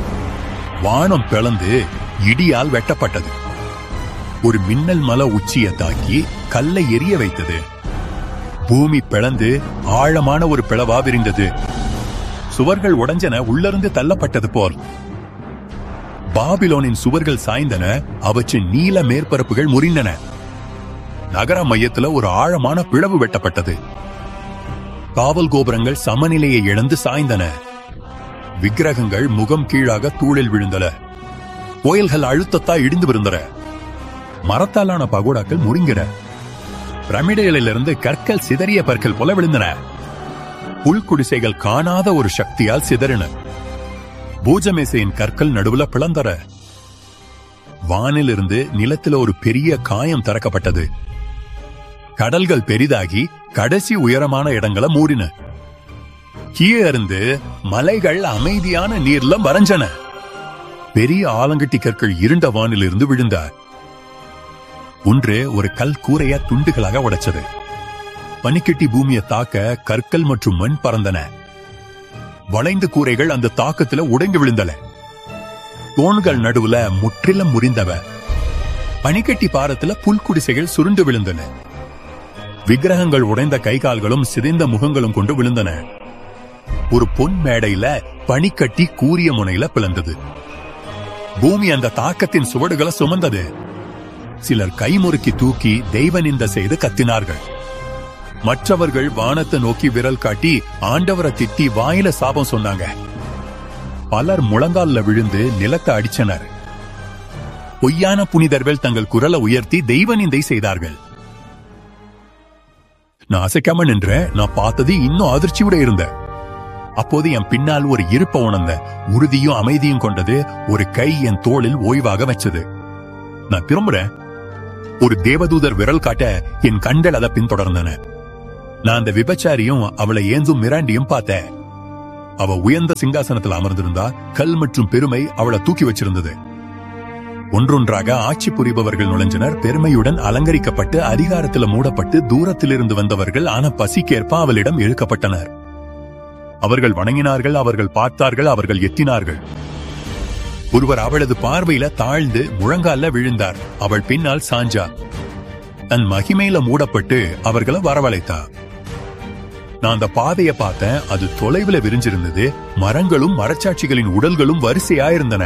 A: வானம் பிளந்து இடியால் வெட்டப்பட்டது ஒரு மின்னல் மல உச்சியை தாக்கி கல்லை எரிய வைத்தது பூமி பிளந்து ஆழமான ஒரு பிளவா விரிந்தது சுவர்கள் உடைஞ்சன உள்ளிருந்து தள்ளப்பட்டது போல் பாபிலோனின் சுவர்கள் சாய்ந்தன அவற்றின் நீல மேற்பரப்புகள் முறிந்தன நகர மையத்துல ஒரு ஆழமான பிளவு வெட்டப்பட்டது காவல் கோபுரங்கள் சமநிலையை இழந்து சாய்ந்தன விக்கிரகங்கள் முகம் கீழாக தூளில் விழுந்தன கோயில்கள் அழுத்தத்தா இடிந்து விருந்தன மரத்தாலான பகோடாக்கள் முறிங்கின பிரமிடுகளிலிருந்து கற்கள் சிதறிய பற்கள் போல விழுந்தன புல்குடிசைகள் காணாத ஒரு சக்தியால் சிதறின பூஜமேசையின் கற்கள் நடுவுல பிளந்தர வானிலிருந்து நிலத்துல ஒரு பெரிய காயம் திறக்கப்பட்டது கடல்கள் பெரிதாகி கடைசி உயரமான இடங்களை மூடின கீழே இருந்து மலைகள் அமைதியான நீர்ல மறைஞ்சன பெரிய ஆலங்கட்டி கற்கள் இருண்ட வானிலிருந்து விழுந்தார் ஒன்று ஒரு கல் கூரைய துண்டுகளாக உடைச்சது பனிக்கட்டி பூமியை தாக்க கற்கள் மற்றும் மண் பறந்தன வளைந்த கூரைகள் அந்த தாக்கத்துல உடைந்து விழுந்தன தோண்கள் நடுவுல முற்றிலும் முறிந்தவ பனிக்கட்டி பாரத்துல புல்குடிசைகள் சுருண்டு விழுந்தன விக்கிரகங்கள் உடைந்த கை கால்களும் சிதைந்த முகங்களும் கொண்டு விழுந்தன ஒரு பொன் மேடையில பனிக்கட்டி கூரிய முனையில பிளந்தது பூமி அந்த தாக்கத்தின் சுவடுகளை சுமந்தது சிலர் கைமுறுக்கி தூக்கி தெய்வ நிந்த செய்து கத்தினார்கள் மற்றவர்கள் வானத்தை நோக்கி விரல் காட்டி ஆண்டவரை திட்டி வாயில சாபம் சொன்னாங்க பலர் முழங்கால்ல விழுந்து நிலத்தை அடிச்சனர் பொய்யான புனிதர்கள் தங்கள் குரலை உயர்த்தி தெய்வ நிந்தை செய்தார்கள் நான் அசைக்காம நின்றேன் நான் பார்த்தது இன்னும் அதிர்ச்சியோட இருந்தேன் அப்போது என் பின்னால் ஒரு இருப்ப உணர்ந்த உறுதியும் அமைதியும் கொண்டது ஒரு கை என் தோளில் ஓய்வாக வச்சது நான் திரும்புறேன் ஒரு தேவதூதர் விரல் காட்ட என் கண்கள் அதை பின்தொடர்ந்தன நான் அந்த விபச்சாரியும் அவளை ஏந்தும் மிராண்டியும் பார்த்தேன் அவ உயர்ந்த சிங்காசனத்தில் அமர்ந்திருந்தா கல் மற்றும் பெருமை அவளை தூக்கி வச்சிருந்தது ஒன்றொன்றாக ஆட்சி புரிபவர்கள் நுழைஞ்சனர் பெருமையுடன் அலங்கரிக்கப்பட்டு அதிகாரத்துல மூடப்பட்டு தூரத்திலிருந்து வந்தவர்கள் ஆன பசிக்கேற்ப அவளிடம் இழுக்கப்பட்டனர் அவர்கள் வணங்கினார்கள் அவர்கள் பார்த்தார்கள் அவர்கள் எத்தினார்கள் ஒருவர் அவளது பார்வையில தாழ்ந்து முழங்கால விழுந்தார் அவள் பின்னால் சாஞ்சா தன் மகிமையில மூடப்பட்டு அவர்களை வரவழைத்தா நான் அந்த பாதையை பார்த்தேன் அது தொலைவுல விரிஞ்சிருந்தது மரங்களும் மரச்சாட்சிகளின் உடல்களும் வரிசையாயிருந்தன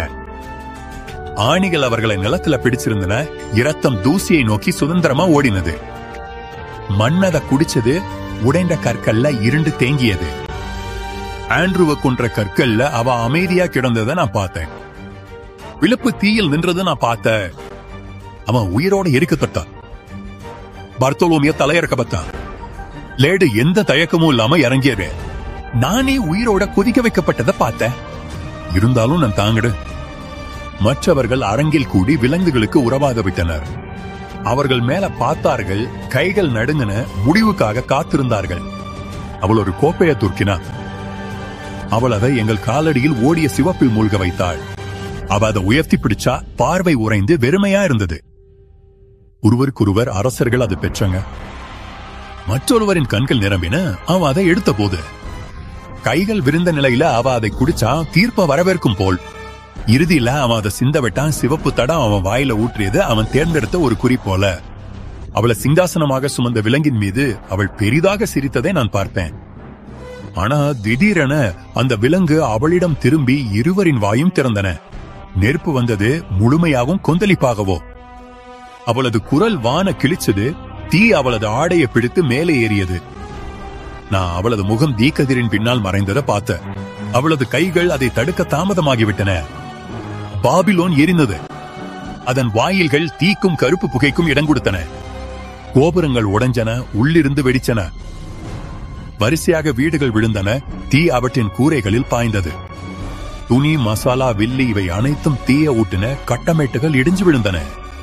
A: ஆணிகள் அவர்களை நிலத்துல பிடிச்சிருந்தன இரத்தம் தூசியை நோக்கி சுதந்திரமா ஓடினது மண்ணத குடிச்சது உடைந்த கற்கள்ல இருண்டு தேங்கியது ஆண்ட்ருவ கொன்ற கற்கள்ல அவ அமைதியா கிடந்ததை நான் பார்த்தேன் விழுப்பு தீயில் நின்றதை நான் பார்த்தேன் அவன் உயிரோட எரிக்கப்பட்டான் பர்த்தோலோமிய தலையிறக்கப்பட்டான் லேடு எந்த தயக்கமும் இல்லாம இறங்கியது நானே உயிரோட கொதிக்க வைக்கப்பட்டதை பார்த்தேன் இருந்தாலும் நான் தாங்கடு மற்றவர்கள் அரங்கில் கூடி விலங்குகளுக்கு உறவாக விட்டனர் அவர்கள் மேல பார்த்தார்கள் கைகள் நடுங்கின முடிவுக்காக காத்திருந்தார்கள் அவள் ஒரு கோப்பையை துர்க்கினா அவள் அதை எங்கள் காலடியில் ஓடிய சிவப்பில் மூழ்க வைத்தாள் அவ அதை உயர்த்தி பிடிச்சா பார்வை உறைந்து வெறுமையா இருந்தது ஒருவருக்கொருவர் அரசர்கள் அது பெற்றங்க மற்றொருவரின் கண்கள் நிரம்பின அவ அதை எடுத்த போது கைகள் விருந்த நிலையில அவ அதை குடிச்சா தீர்ப்ப வரவேற்கும் போல் இறுதியில அவன் அதை சிந்த விட்டான் சிவப்பு தடம் அவன் வாயில ஊற்றியது அவன் தேர்ந்தெடுத்த ஒரு குறி போல அவளை சிங்காசனமாக சுமந்த விலங்கின் மீது அவள் பெரிதாக சிரித்ததை நான் பார்ப்பேன் ஆனா திடீரென அந்த விலங்கு அவளிடம் திரும்பி இருவரின் வாயும் திறந்தன நெருப்பு வந்தது முழுமையாகவும் கொந்தளிப்பாகவோ அவளது குரல் வான கிழிச்சது தீ அவளது ஆடையை பிடித்து மேலே ஏறியது நான் அவளது முகம் தீக்கதிரின் பின்னால் மறைந்ததை பார்த்தேன் அவளது கைகள் அதை தடுக்க தாமதமாகிவிட்டன பாபிலோன் எரிந்தது அதன் வாயில்கள் தீக்கும் கருப்பு புகைக்கும் இடம் கொடுத்தன கோபுரங்கள் உடைஞ்சன உள்ளிருந்து வெடிச்சன வரிசையாக வீடுகள் விழுந்தன தீ அவற்றின் கூரைகளில் பாய்ந்தது துணி மசாலா வில்லி இவை அனைத்தும் தீய ஊட்டின கட்டமைட்டுகள் இடிஞ்சு விழுந்தன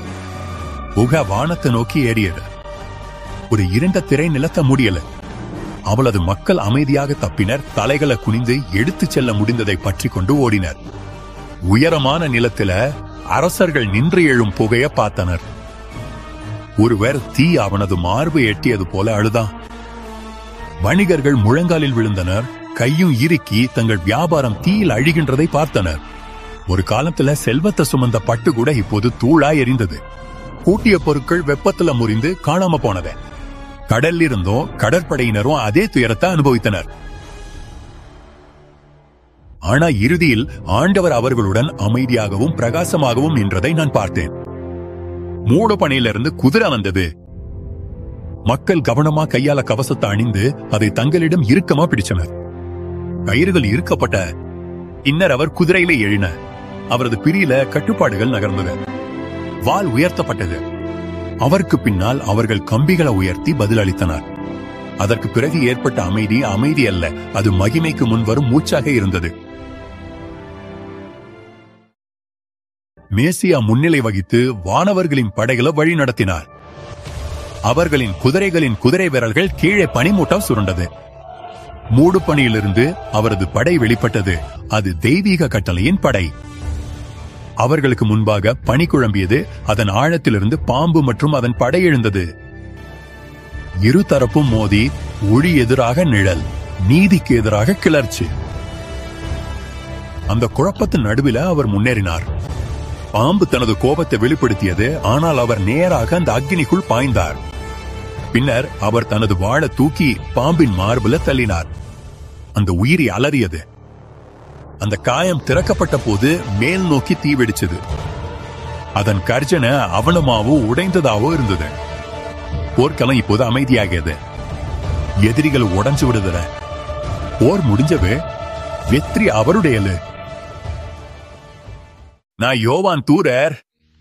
A: புக வானத்தை நோக்கி ஏறியது ஒரு இருண்ட திரை நிலத்த முடியல அவளது மக்கள் அமைதியாக தப்பினர் தலைகளை குனிந்து எடுத்துச் செல்ல முடிந்ததை பற்றி கொண்டு ஓடினர் உயரமான நிலத்தில அரசர்கள் நின்று எழும் புகைய பார்த்தனர் ஒருவர் தீ அவனது மார்பு எட்டியது போல அழுதான் வணிகர்கள் முழங்காலில் விழுந்தனர் கையும் இறுக்கி தங்கள் வியாபாரம் தீயில் அழிகின்றதை பார்த்தனர் ஒரு காலத்துல செல்வத்தை சுமந்த பட்டு கூட இப்போது தூளாய் எரிந்தது கூட்டிய பொருட்கள் வெப்பத்துல முறிந்து காணாம போனது கடல்ல இருந்தும் கடற்படையினரும் அதே துயரத்தை அனுபவித்தனர் ஆனா இறுதியில் ஆண்டவர் அவர்களுடன் அமைதியாகவும் பிரகாசமாகவும் நின்றதை நான் பார்த்தேன் மூடப்பனையிலிருந்து குதிரை வந்தது மக்கள் கவனமா கையால கவசத்தை அணிந்து அதை தங்களிடம் இறுக்கமா பிடிச்சனர் கயிறுகள் இறுக்கப்பட்ட பின்னர் அவர் குதிரையில எழுன அவரது பிரியில கட்டுப்பாடுகள் நகர்ந்தது வால் உயர்த்தப்பட்டது அவருக்கு பின்னால் அவர்கள் கம்பிகளை உயர்த்தி பதிலளித்தனர் அதற்கு பிறகு ஏற்பட்ட அமைதி அமைதி அல்ல அது மகிமைக்கு முன் வரும் மூச்சாக இருந்தது மேசியா முன்னிலை வகித்து வானவர்களின் படைகளை வழி நடத்தினார் அவர்களின் குதிரைகளின் குதிரை விரல்கள் கீழே பனிமூட்டம் சுருண்டது மூடு பணியிலிருந்து அவரது படை வெளிப்பட்டது அது தெய்வீக கட்டளையின் படை அவர்களுக்கு முன்பாக பனி குழம்பியது அதன் ஆழத்திலிருந்து பாம்பு மற்றும் அதன் படை எழுந்தது இரு தரப்பும் மோதி ஒளி எதிராக நிழல் நீதிக்கு எதிராக கிளர்ச்சி அந்த குழப்பத்தின் நடுவில அவர் முன்னேறினார் பாம்பு தனது கோபத்தை வெளிப்படுத்தியது ஆனால் அவர் நேராக அந்த அக்னிக்குள் பாய்ந்தார் பின்னர் அவர் தனது வாழ தூக்கி பாம்பின் மார்புல தள்ளினார் அந்த உயிரி அலறியது அந்த காயம் திறக்கப்பட்ட போது மேல் நோக்கி தீ வெடிச்சது அதன் கர்ஜனை அவனமாவோ உடைந்ததாவோ இருந்தது போர்க்களம் இப்போது அமைதியாகியது எதிரிகள் உடைஞ்சு விடுதல போர் முடிஞ்சவே வெற்றி அவருடையது நான் யோவான் தூரர்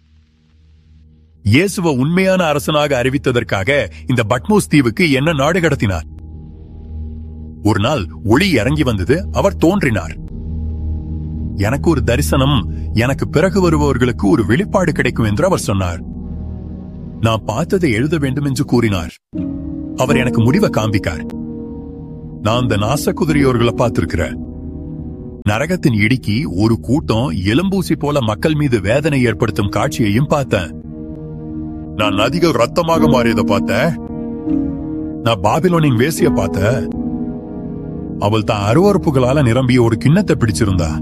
A: இயேசுவ உண்மையான அரசனாக அறிவித்ததற்காக இந்த பட்மோஸ் தீவுக்கு என்ன நாடு கடத்தினார் ஒரு நாள் ஒளி இறங்கி வந்தது அவர் தோன்றினார் எனக்கு ஒரு தரிசனம் எனக்கு பிறகு வருபவர்களுக்கு ஒரு வெளிப்பாடு கிடைக்கும் என்று அவர் சொன்னார் நான் பார்த்ததை எழுத வேண்டும் என்று கூறினார் அவர் எனக்கு முடிவை காண்பிக்கார் நான் அந்த நாசக்குதிரையோர்களை பார்த்திருக்கிறேன் நரகத்தின் இடுக்கி ஒரு கூட்டம் எலும்பூசி போல மக்கள் மீது வேதனை ஏற்படுத்தும் காட்சியையும் பார்த்தேன் நான் நதிகள் ரத்தமாக மாறியதை பார்த்தேன் நான் பாபிலோனின் வேசிய பார்த்தேன் அவள் தான் அருவறுப்புகளால நிரம்பிய ஒரு கிண்ணத்தை பிடிச்சிருந்தா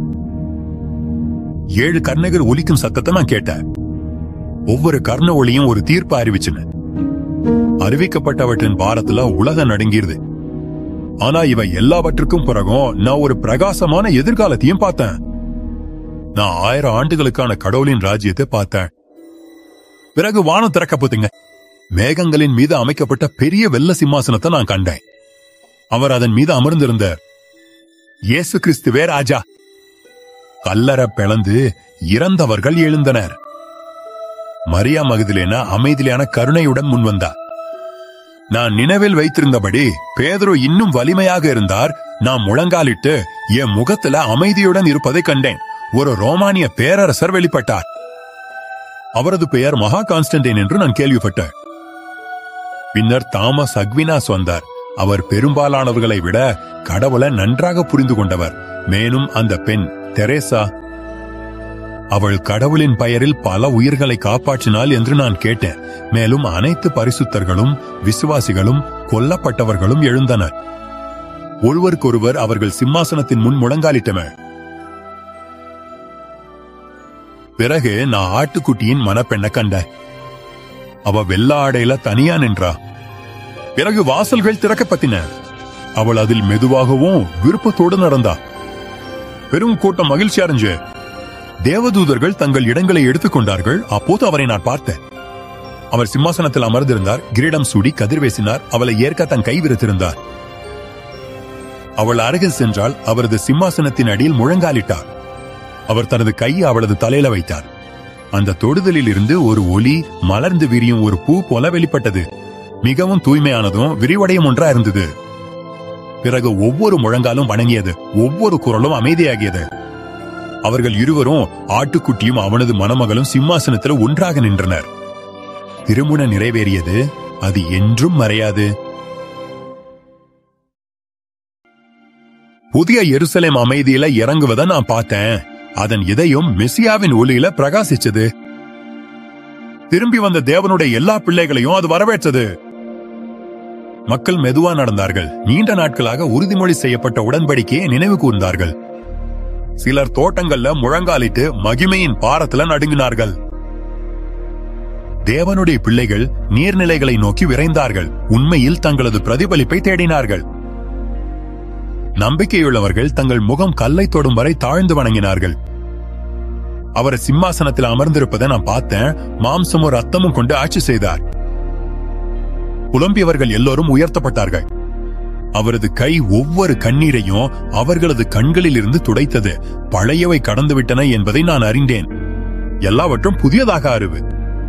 A: ஏழு கர்ணகர் ஒலிக்கும் சத்தத்தை நான் கேட்டேன் ஒவ்வொரு கர்ண ஒளியும் ஒரு தீர்ப்பு அறிவிச்சுன்னு அறிவிக்கப்பட்டவற்றின் பாரத்துல உலகம் நடுங்கிருது ஆனா இவ எல்லாவற்றுக்கும் பிறகும் நான் ஒரு பிரகாசமான எதிர்காலத்தையும் பார்த்தேன் நான் ஆயிரம் ஆண்டுகளுக்கான கடவுளின் ராஜ்யத்தை பார்த்தேன் பிறகு வானம் திறக்கப்போதுங்க மேகங்களின் மீது அமைக்கப்பட்ட பெரிய வெள்ள சிம்மாசனத்தை நான் கண்டேன் அவர் அதன் மீது அமர்ந்திருந்தார் இயேசு கிறிஸ்துவே ராஜா கல்லற பிளந்து இறந்தவர்கள் எழுந்தனர் மரியா மகதிலேனா அமைதியான கருணையுடன் முன்வந்தார் நான் நினைவில் வைத்திருந்தபடி பேதுரு இன்னும் வலிமையாக இருந்தார் நான் முழங்காலிட்டு என் முகத்துல அமைதியுடன் இருப்பதை கண்டேன் ஒரு ரோமானிய பேரரசர் வெளிப்பட்டார் அவரது பெயர் மகா கான்ஸ்டன்டைன் என்று நான் கேள்விப்பட்டேன் பின்னர் தாமஸ் அக்வினாஸ் வந்தார் அவர் பெரும்பாலானவர்களை விட கடவுளை நன்றாக புரிந்து கொண்டவர் மேலும் அந்த பெண் தெரேசா அவள் கடவுளின் பெயரில் பல உயிர்களை காப்பாற்றினாள் என்று நான் கேட்டேன் மேலும் அனைத்து பரிசுத்தர்களும் விசுவாசிகளும் கொல்லப்பட்டவர்களும் எழுந்தனர் ஒருவருக்கொருவர் அவர்கள் சிம்மாசனத்தின் முன் முழங்காலிட்டனர் பிறகு நான் ஆட்டுக்குட்டியின் மணப்பெண்ணை கண்டேன் அவ வெள்ள ஆடையில தனியா நின்றா பிறகு வாசல்கள் திறக்கப்பட்டின அவள் அதில் மெதுவாகவும் விருப்பத்தோடு நடந்தா பெரும் கூட்டம் மகிழ்ச்சி அடைஞ்சு தேவதூதர்கள் தங்கள் இடங்களை எடுத்துக்கொண்டார்கள் அப்போது அவரை நான் பார்த்தேன் அவர் சிம்மாசனத்தில் அமர்ந்திருந்தார் கிரீடம் சூடி கதிர் வீசினார் அவளை ஏற்க தன் கை விரித்திருந்தார் அவள் அருகில் சென்றால் அவரது சிம்மாசனத்தின் அடியில் முழங்காலிட்டார் அவர் தனது கையை அவளது தலையில வைத்தார் அந்த தொடுதலில் இருந்து ஒரு ஒளி மலர்ந்து விரியும் ஒரு பூ போல வெளிப்பட்டது மிகவும் தூய்மையானதும் விரிவடையும் ஒன்றா இருந்தது பிறகு ஒவ்வொரு முழங்காலும் வணங்கியது ஒவ்வொரு குரலும் அமைதியாகியது அவர்கள் இருவரும் ஆட்டுக்குட்டியும் அவனது மணமகளும் சிம்மாசனத்தில் ஒன்றாக நின்றனர் திருமண நிறைவேறியது அது என்றும் மறையாது புதிய எருசலேம் அமைதியில இறங்குவதை நான் பார்த்தேன் அதன் இதயம் மெசியாவின் ஒளியில பிரகாசிச்சது திரும்பி வந்த தேவனுடைய எல்லா பிள்ளைகளையும் அது வரவேற்றது மக்கள் மெதுவா நடந்தார்கள் நீண்ட நாட்களாக உறுதிமொழி செய்யப்பட்ட உடன்படிக்கையை நினைவு கூர்ந்தார்கள் சிலர் தோட்டங்கள்ல முழங்காலிட்டு மகிமையின் பாரத்துல நடுங்கினார்கள் தேவனுடைய பிள்ளைகள் நீர்நிலைகளை நோக்கி விரைந்தார்கள் உண்மையில் தங்களது பிரதிபலிப்பை தேடினார்கள் நம்பிக்கையுள்ளவர்கள் தங்கள் முகம் கல்லை தொடும் வரை தாழ்ந்து வணங்கினார்கள் அவர் சிம்மாசனத்தில் அமர்ந்திருப்பதை நான் பார்த்தேன் மாம்சமும் ரத்தமும் கொண்டு ஆட்சி செய்தார் புலம்பியவர்கள் எல்லோரும் உயர்த்தப்பட்டார்கள் அவரது கை ஒவ்வொரு கண்ணீரையும் அவர்களது கண்களில் இருந்து துடைத்தது பழையவை கடந்துவிட்டன என்பதை நான் அறிந்தேன் எல்லாவற்றும் புதியதாக அறிவு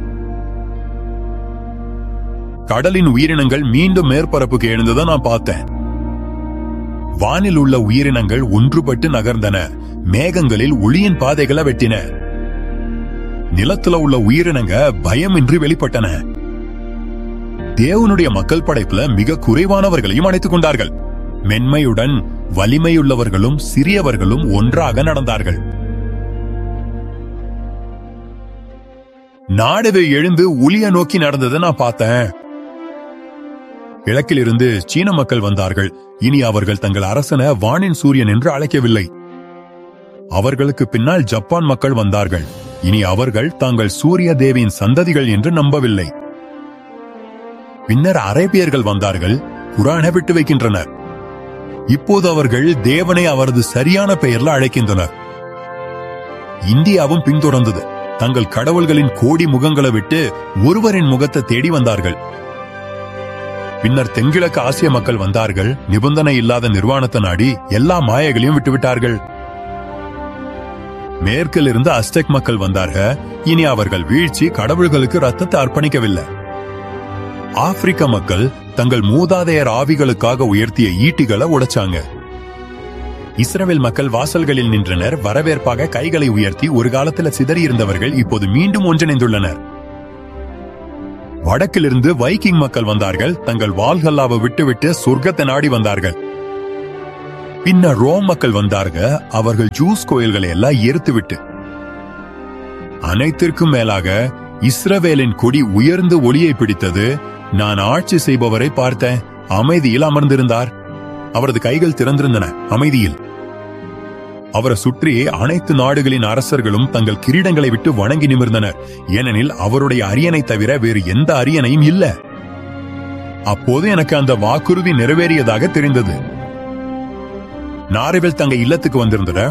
A: கடலின் உயிரினங்கள் மீண்டும் மேற்பரப்புக்கு எழுந்ததை நான் பார்த்தேன் வானில் உள்ள உயிரினங்கள் ஒன்றுபட்டு நகர்ந்தன மேகங்களில் ஒளியின் பாதைகளை வெட்டின நிலத்துல உள்ள உயிரினங்க பயமின்றி வெளிப்பட்டன தேவனுடைய மக்கள் படைப்புல மிக குறைவானவர்களையும் அணைத்துக் கொண்டார்கள் மென்மையுடன் வலிமையுள்ளவர்களும் சிறியவர்களும் ஒன்றாக நடந்தார்கள் நாடுவே எழுந்து ஒளிய நோக்கி நடந்ததை நான் பார்த்தேன் கிழக்கிலிருந்து சீன மக்கள் வந்தார்கள் இனி அவர்கள் தங்கள் அரசன வானின் சூரியன் என்று அழைக்கவில்லை அவர்களுக்கு பின்னால் ஜப்பான் மக்கள் வந்தார்கள் இனி அவர்கள் தாங்கள் சூரிய தேவியின் சந்ததிகள் என்று நம்பவில்லை பின்னர் அரேபியர்கள் வந்தார்கள் குரானை விட்டு வைக்கின்றனர் இப்போது அவர்கள் தேவனை அவரது சரியான பெயர்ல அழைக்கின்றனர் இந்தியாவும் பின்தொடர்ந்தது தங்கள் கடவுள்களின் கோடி முகங்களை விட்டு ஒருவரின் முகத்தை தேடி வந்தார்கள் பின்னர் தென்கிழக்கு ஆசிய மக்கள் வந்தார்கள் நிபந்தனை இல்லாத நிர்வாணத்தை நாடி எல்லா மாயைகளையும் விட்டுவிட்டார்கள் மேற்கில் இருந்து அஸ்டெக் மக்கள் வந்தார்கள் இனி அவர்கள் வீழ்ச்சி கடவுள்களுக்கு ரத்தத்தை அர்ப்பணிக்கவில்லை ஆப்பிரிக்க மக்கள் தங்கள் மூதாதையர் ஆவிகளுக்காக உயர்த்திய ஈட்டிகளை உடைச்சாங்க இஸ்ரவேல் மக்கள் வாசல்களில் நின்றனர் வரவேற்பாக கைகளை உயர்த்தி ஒரு காலத்துல சிதறியிருந்தவர்கள் இப்போது மீண்டும் ஒன்றிணைந்துள்ளனர் வடக்கிலிருந்து வைக்கிங் மக்கள் வந்தார்கள் தங்கள் வால்கல்லாவை விட்டுவிட்டு சொர்க்கத்தை நாடி வந்தார்கள் பின்னர் ரோம் மக்கள் வந்தார்கள் அவர்கள் ஜூஸ் கோயில்களை எல்லாம் எரித்து விட்டு அனைத்திற்கும் மேலாக இஸ்ரவேலின் கொடி உயர்ந்து ஒளியை பிடித்தது நான் ஆட்சி செய்பவரை பார்த்தேன் அமைதியில் அமர்ந்திருந்தார் அவரது கைகள் திறந்திருந்தன அமைதியில் அவரை சுற்றி அனைத்து நாடுகளின் அரசர்களும் தங்கள் கிரீடங்களை விட்டு வணங்கி நிமிர்ந்தனர் ஏனெனில் அவருடைய அரியணை தவிர வேறு எந்த அரியணையும் இல்ல அப்போது எனக்கு அந்த வாக்குறுதி நிறைவேறியதாக தெரிந்தது நாரிவல் தங்க இல்லத்துக்கு வந்திருந்தன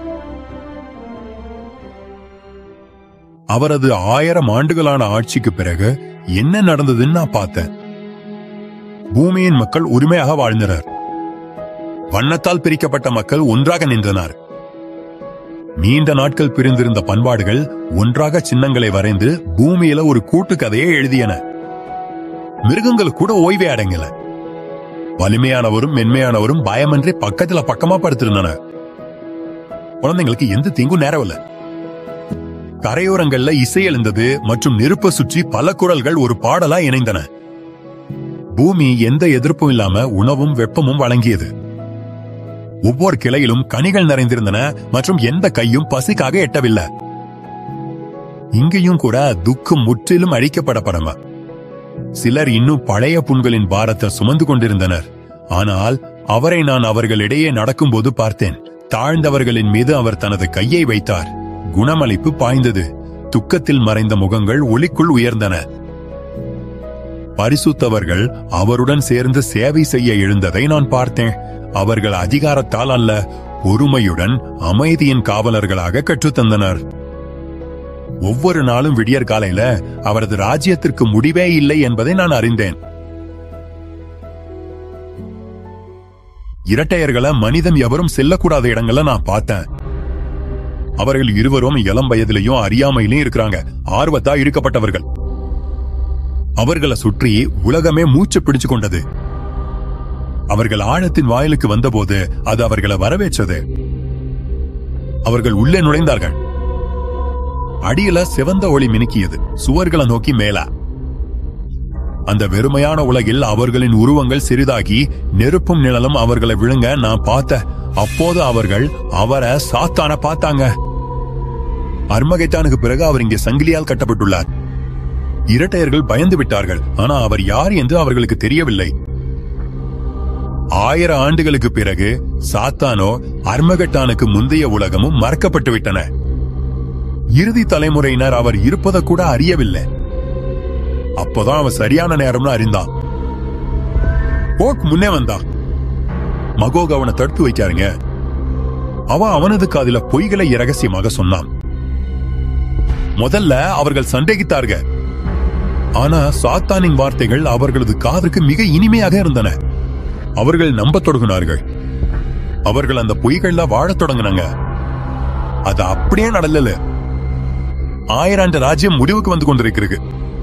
A: அவரது ஆயிரம் ஆண்டுகளான ஆட்சிக்கு பிறகு என்ன நடந்ததுன்னு நான் பார்த்தேன் பூமியின் மக்கள் உரிமையாக வாழ்ந்தனர் வண்ணத்தால் பிரிக்கப்பட்ட மக்கள் ஒன்றாக நின்றனர் நீண்ட நாட்கள் பிரிந்திருந்த பண்பாடுகள் ஒன்றாக சின்னங்களை வரைந்து பூமியில ஒரு கூட்டு கதையை எழுதியன மிருகங்கள் கூட ஓய்வே அடங்கல வலிமையானவரும் மென்மையானவரும் பயமின்றி பக்கத்துல பக்கமா படுத்திருந்தன குழந்தைங்களுக்கு எந்த தீங்கும் நேரவில்ல கரையோரங்கள்ல இசை எழுந்தது மற்றும் நெருப்ப சுற்றி பல குரல்கள் ஒரு பாடலா இணைந்தன பூமி எந்த எதிர்ப்பும் இல்லாம உணவும் வெப்பமும் வழங்கியது ஒவ்வொரு கிளையிலும் கனிகள் நிறைந்திருந்தன மற்றும் எந்த கையும் பசிக்காக எட்டவில்லை இங்கேயும் கூட துக்கம் முற்றிலும் அழிக்கப்படப்படம சிலர் இன்னும் பழைய புண்களின் பாரத்தை சுமந்து கொண்டிருந்தனர் ஆனால் அவரை நான் அவர்களிடையே நடக்கும்போது பார்த்தேன் தாழ்ந்தவர்களின் மீது அவர் தனது கையை வைத்தார் குணமளிப்பு பாய்ந்தது துக்கத்தில் மறைந்த முகங்கள் ஒளிக்குள் உயர்ந்தன பரிசுத்தவர்கள் அவருடன் சேர்ந்து சேவை செய்ய எழுந்ததை நான் பார்த்தேன் அவர்கள் அதிகாரத்தால் அல்ல பொறுமையுடன் அமைதியின் காவலர்களாக கற்றுத்தந்தனர் ஒவ்வொரு நாளும் விடியற் காலையில அவரது ராஜ்யத்திற்கு முடிவே இல்லை என்பதை நான் அறிந்தேன் இரட்டையர்களை மனிதன் எவரும் செல்லக்கூடாத இடங்களை நான் பார்த்தேன் அவர்கள் இருவரும் இளம் வயதிலையும் அறியாமையிலும் இருக்கிறாங்க ஆர்வத்தா இருக்கப்பட்டவர்கள் அவர்களை சுற்றி உலகமே மூச்சு பிடிச்சு கொண்டது அவர்கள் ஆழத்தின் வாயிலுக்கு வந்தபோது அது அவர்களை வரவேற்றது அவர்கள் உள்ளே நுழைந்தார்கள் அடியில சிவந்த ஒளி மினுக்கியது சுவர்களை நோக்கி மேலா அந்த வெறுமையான உலகில் அவர்களின் உருவங்கள் சிறிதாகி நெருப்பும் நிழலும் அவர்களை விழுங்க நான் பார்த்த அப்போது அவர்கள் அவரை சாத்தான பார்த்தாங்க அர்மகைத்தானுக்கு பிறகு அவர் இங்கே சங்கிலியால் கட்டப்பட்டுள்ளார் இரட்டையர்கள் பயந்து விட்டார்கள் ஆனா அவர் யார் என்று அவர்களுக்கு தெரியவில்லை ஆயிரம் ஆண்டுகளுக்கு பிறகு சாத்தானோ அர்மகட்டானுக்கு முந்தைய உலகமும் மறக்கப்பட்டு விட்டன இறுதி தலைமுறையினர் அவர் இருப்பதை கூட அறியவில்லை அப்போதான் அவன் சரியான நேரம்னு அறிந்தான் போக் முன்னே வந்தான் மகோக் அவனை தடுத்து வைக்காருங்க அவன் அவனது காதில பொய்களை இரகசியமாக சொன்னான் முதல்ல அவர்கள் சந்தேகித்தார்கள் ஆனா சாத்தானின் வார்த்தைகள் அவர்களது காதுக்கு மிக இனிமையாக இருந்தன அவர்கள் நம்பத் தொடங்கினார்கள் அவர்கள் அந்த பொய்கள்ல வாழத் தொடங்கினாங்க அது அப்படியே நடலல ஆயிராண்டு ராஜ்யம் முடிவுக்கு வந்து கொண்டிருக்கிறது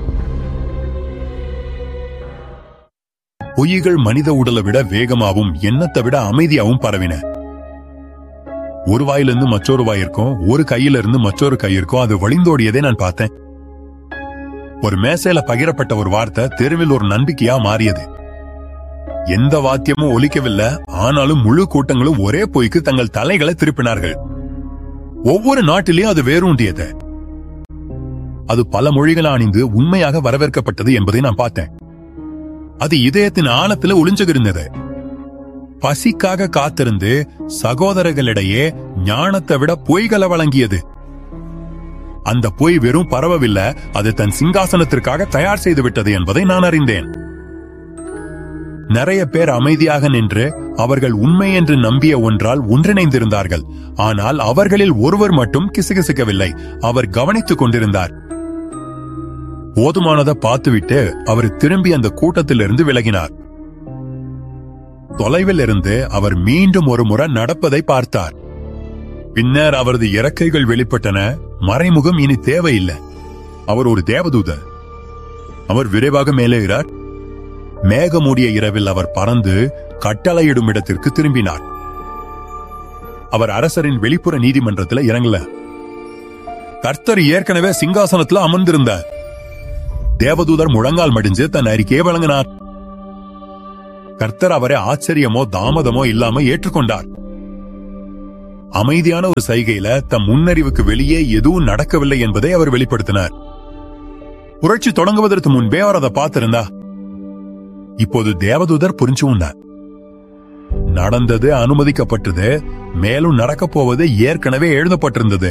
A: பொய்கள் மனித உடலை விட வேகமாவும் எண்ணத்தை விட அமைதியாவும் பரவின ஒரு வாயிலிருந்து மற்றொரு வாய் இருக்கும் ஒரு கையில இருந்து மற்றொரு கை இருக்கும் அது வழிந்தோடியதை நான் பார்த்தேன் ஒரு மேசையில பகிரப்பட்ட ஒரு வார்த்தை தெருவில் ஒரு நம்பிக்கையா மாறியது எந்த வாத்தியமும் ஒலிக்கவில்லை ஆனாலும் முழு கூட்டங்களும் ஒரே பொய்க்கு தங்கள் தலைகளை திருப்பினார்கள் ஒவ்வொரு நாட்டிலேயும் அது வேரூன்றியது அது பல மொழிகள் அணிந்து உண்மையாக வரவேற்கப்பட்டது என்பதை நான் பார்த்தேன் அது இதயத்தின் ஆழத்துல ஒளிஞ்சுகிருந்தது பசிக்காக காத்திருந்து சகோதரர்களிடையே ஞானத்தை விட பொய்களை வழங்கியது அந்த பொய் வெறும் பரவவில்லை அது தன் சிங்காசனத்திற்காக தயார் செய்து விட்டது என்பதை நான் அறிந்தேன் நிறைய பேர் அமைதியாக நின்று அவர்கள் உண்மை என்று நம்பிய ஒன்றால் ஒன்றிணைந்திருந்தார்கள் ஆனால் அவர்களில் ஒருவர் மட்டும் கிசுகிசுக்கவில்லை அவர் கவனித்துக் கொண்டிருந்தார் போதுமானதை பார்த்துவிட்டு அவர் திரும்பி அந்த கூட்டத்திலிருந்து விலகினார் தொலைவில் இருந்து அவர் மீண்டும் ஒரு முறை நடப்பதை பார்த்தார் பின்னர் அவரது இறக்கைகள் வெளிப்பட்டன மறைமுகம் இனி தேவையில்லை அவர் ஒரு தேவதூதர் அவர் விரைவாக மேலேறார் மேகமூடிய இரவில் அவர் பறந்து கட்டளையிடும் இடத்திற்கு திரும்பினார் அவர் அரசரின் வெளிப்புற நீதிமன்றத்தில் இறங்கல கர்த்தர் ஏற்கனவே சிங்காசனத்துல அமர்ந்திருந்தார் தேவதூதர் முழங்கால் மடிஞ்சு தன் அறிக்கையை வழங்கினார் கர்த்தர் அவரை ஆச்சரியமோ தாமதமோ இல்லாம ஏற்றுக்கொண்டார் அமைதியான ஒரு சைகையில தம் முன்னறிவுக்கு வெளியே எதுவும் நடக்கவில்லை என்பதை அவர் வெளிப்படுத்தினார் புரட்சி தொடங்குவதற்கு முன்பே அவர் அதை பார்த்திருந்தா இப்போது தேவதூதர் புரிஞ்சு உண்டார் நடந்தது அனுமதிக்கப்பட்டது மேலும் நடக்கப் போவது ஏற்கனவே எழுதப்பட்டிருந்தது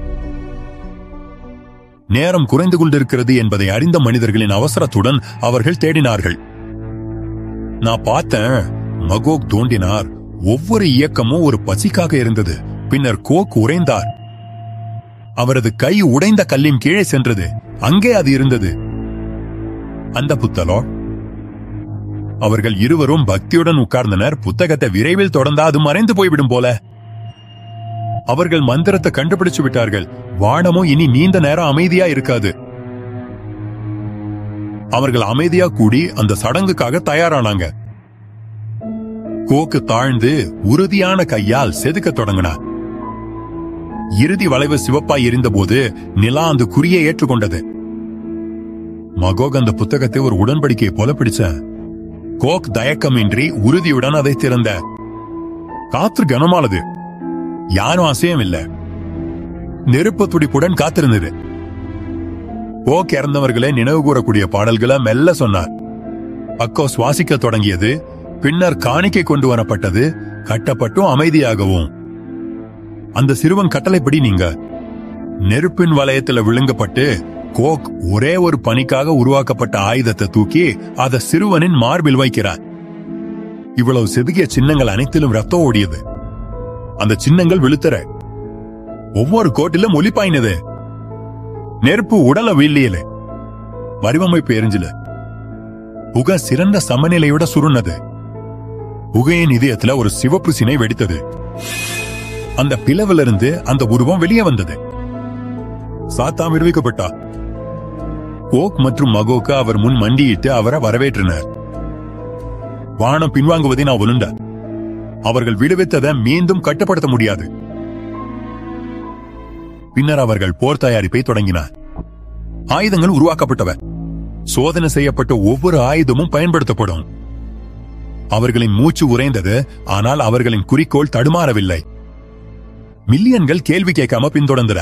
A: நேரம் குறைந்து கொண்டிருக்கிறது என்பதை அறிந்த மனிதர்களின் அவசரத்துடன் அவர்கள் தேடினார்கள் நான் பார்த்தேன் மகோக் தோண்டினார் ஒவ்வொரு இயக்கமும் ஒரு பசிக்காக இருந்தது பின்னர் கோக் உறைந்தார் அவரது கை உடைந்த கல்லின் கீழே சென்றது அங்கே அது இருந்தது அந்த புத்தலோ அவர்கள் இருவரும் பக்தியுடன் உட்கார்ந்தனர் புத்தகத்தை விரைவில் தொடர்ந்தா அது மறைந்து போய்விடும் போல அவர்கள் மந்திரத்தை கண்டுபிடிச்சு விட்டார்கள் வானமும் இனி நீண்ட நேரம் அமைதியா இருக்காது அவர்கள் அமைதியா கூடி அந்த சடங்குக்காக தயாரானாங்க கோக்கு தாழ்ந்து உறுதியான கையால் செதுக்க தொடங்கினார் இறுதி வளைவு சிவப்பாய் இருந்தபோது நிலா அந்த குறியை ஏற்றுக்கொண்டது மகோக் அந்த புத்தகத்தை ஒரு உடன்படிக்கையை போல பிடிச்ச கோக் தயக்கமின்றி உறுதியுடன் அதை திறந்த காற்று கனமானது யாரும் அசையம் இல்ல நெருப்பு துடிப்புடன் காத்திருந்தது கோக் இறந்தவர்களை நினைவு கூறக்கூடிய பாடல்களை மெல்ல சொன்னார் அக்கோ சுவாசிக்க தொடங்கியது பின்னர் காணிக்கை கொண்டு வரப்பட்டது கட்டப்பட்டும் அமைதியாகவும் அந்த சிறுவன் கட்டளைப்படி நீங்க நெருப்பின் வலயத்துல விழுங்கப்பட்டு கோக் ஒரே ஒரு பணிக்காக உருவாக்கப்பட்ட ஆயுதத்தை தூக்கி அதை சிறுவனின் மார்பில் வைக்கிறார் இவ்வளவு செதுக்கிய சின்னங்கள் அனைத்திலும் ரத்தம் ஓடியது அந்த சின்னங்கள் விழுத்தர ஒவ்வொரு கோட்டிலும் ஒளி பாய்னது நெருப்பு உடல வீழ்லியல வடிவமைப்பு எரிஞ்சல புக சிறந்த சமநிலையோட சுருண்டது புகையின் இதயத்துல ஒரு சிவப்பு சினை வெடித்தது அந்த பிளவிலிருந்து அந்த உருவம் வெளியே வந்தது சாத்தா விடுவிக்கப்பட்டா கோக் மற்றும் மகோக்கு அவர் முன் மண்டியிட்டு அவரை வரவேற்றனர் வானம் பின்வாங்குவதை நான் உணர்ந்த அவர்கள் விடுவித்ததை மீண்டும் கட்டுப்படுத்த முடியாது பின்னர் அவர்கள் போர் தயாரிப்பை தொடங்கினார் ஆயுதங்கள் உருவாக்கப்பட்டவ சோதனை செய்யப்பட்ட ஒவ்வொரு ஆயுதமும் பயன்படுத்தப்படும் அவர்களின் மூச்சு உறைந்தது ஆனால் அவர்களின் குறிக்கோள் தடுமாறவில்லை மில்லியன்கள் கேள்வி கேட்காம பின்தொடர்ந்துற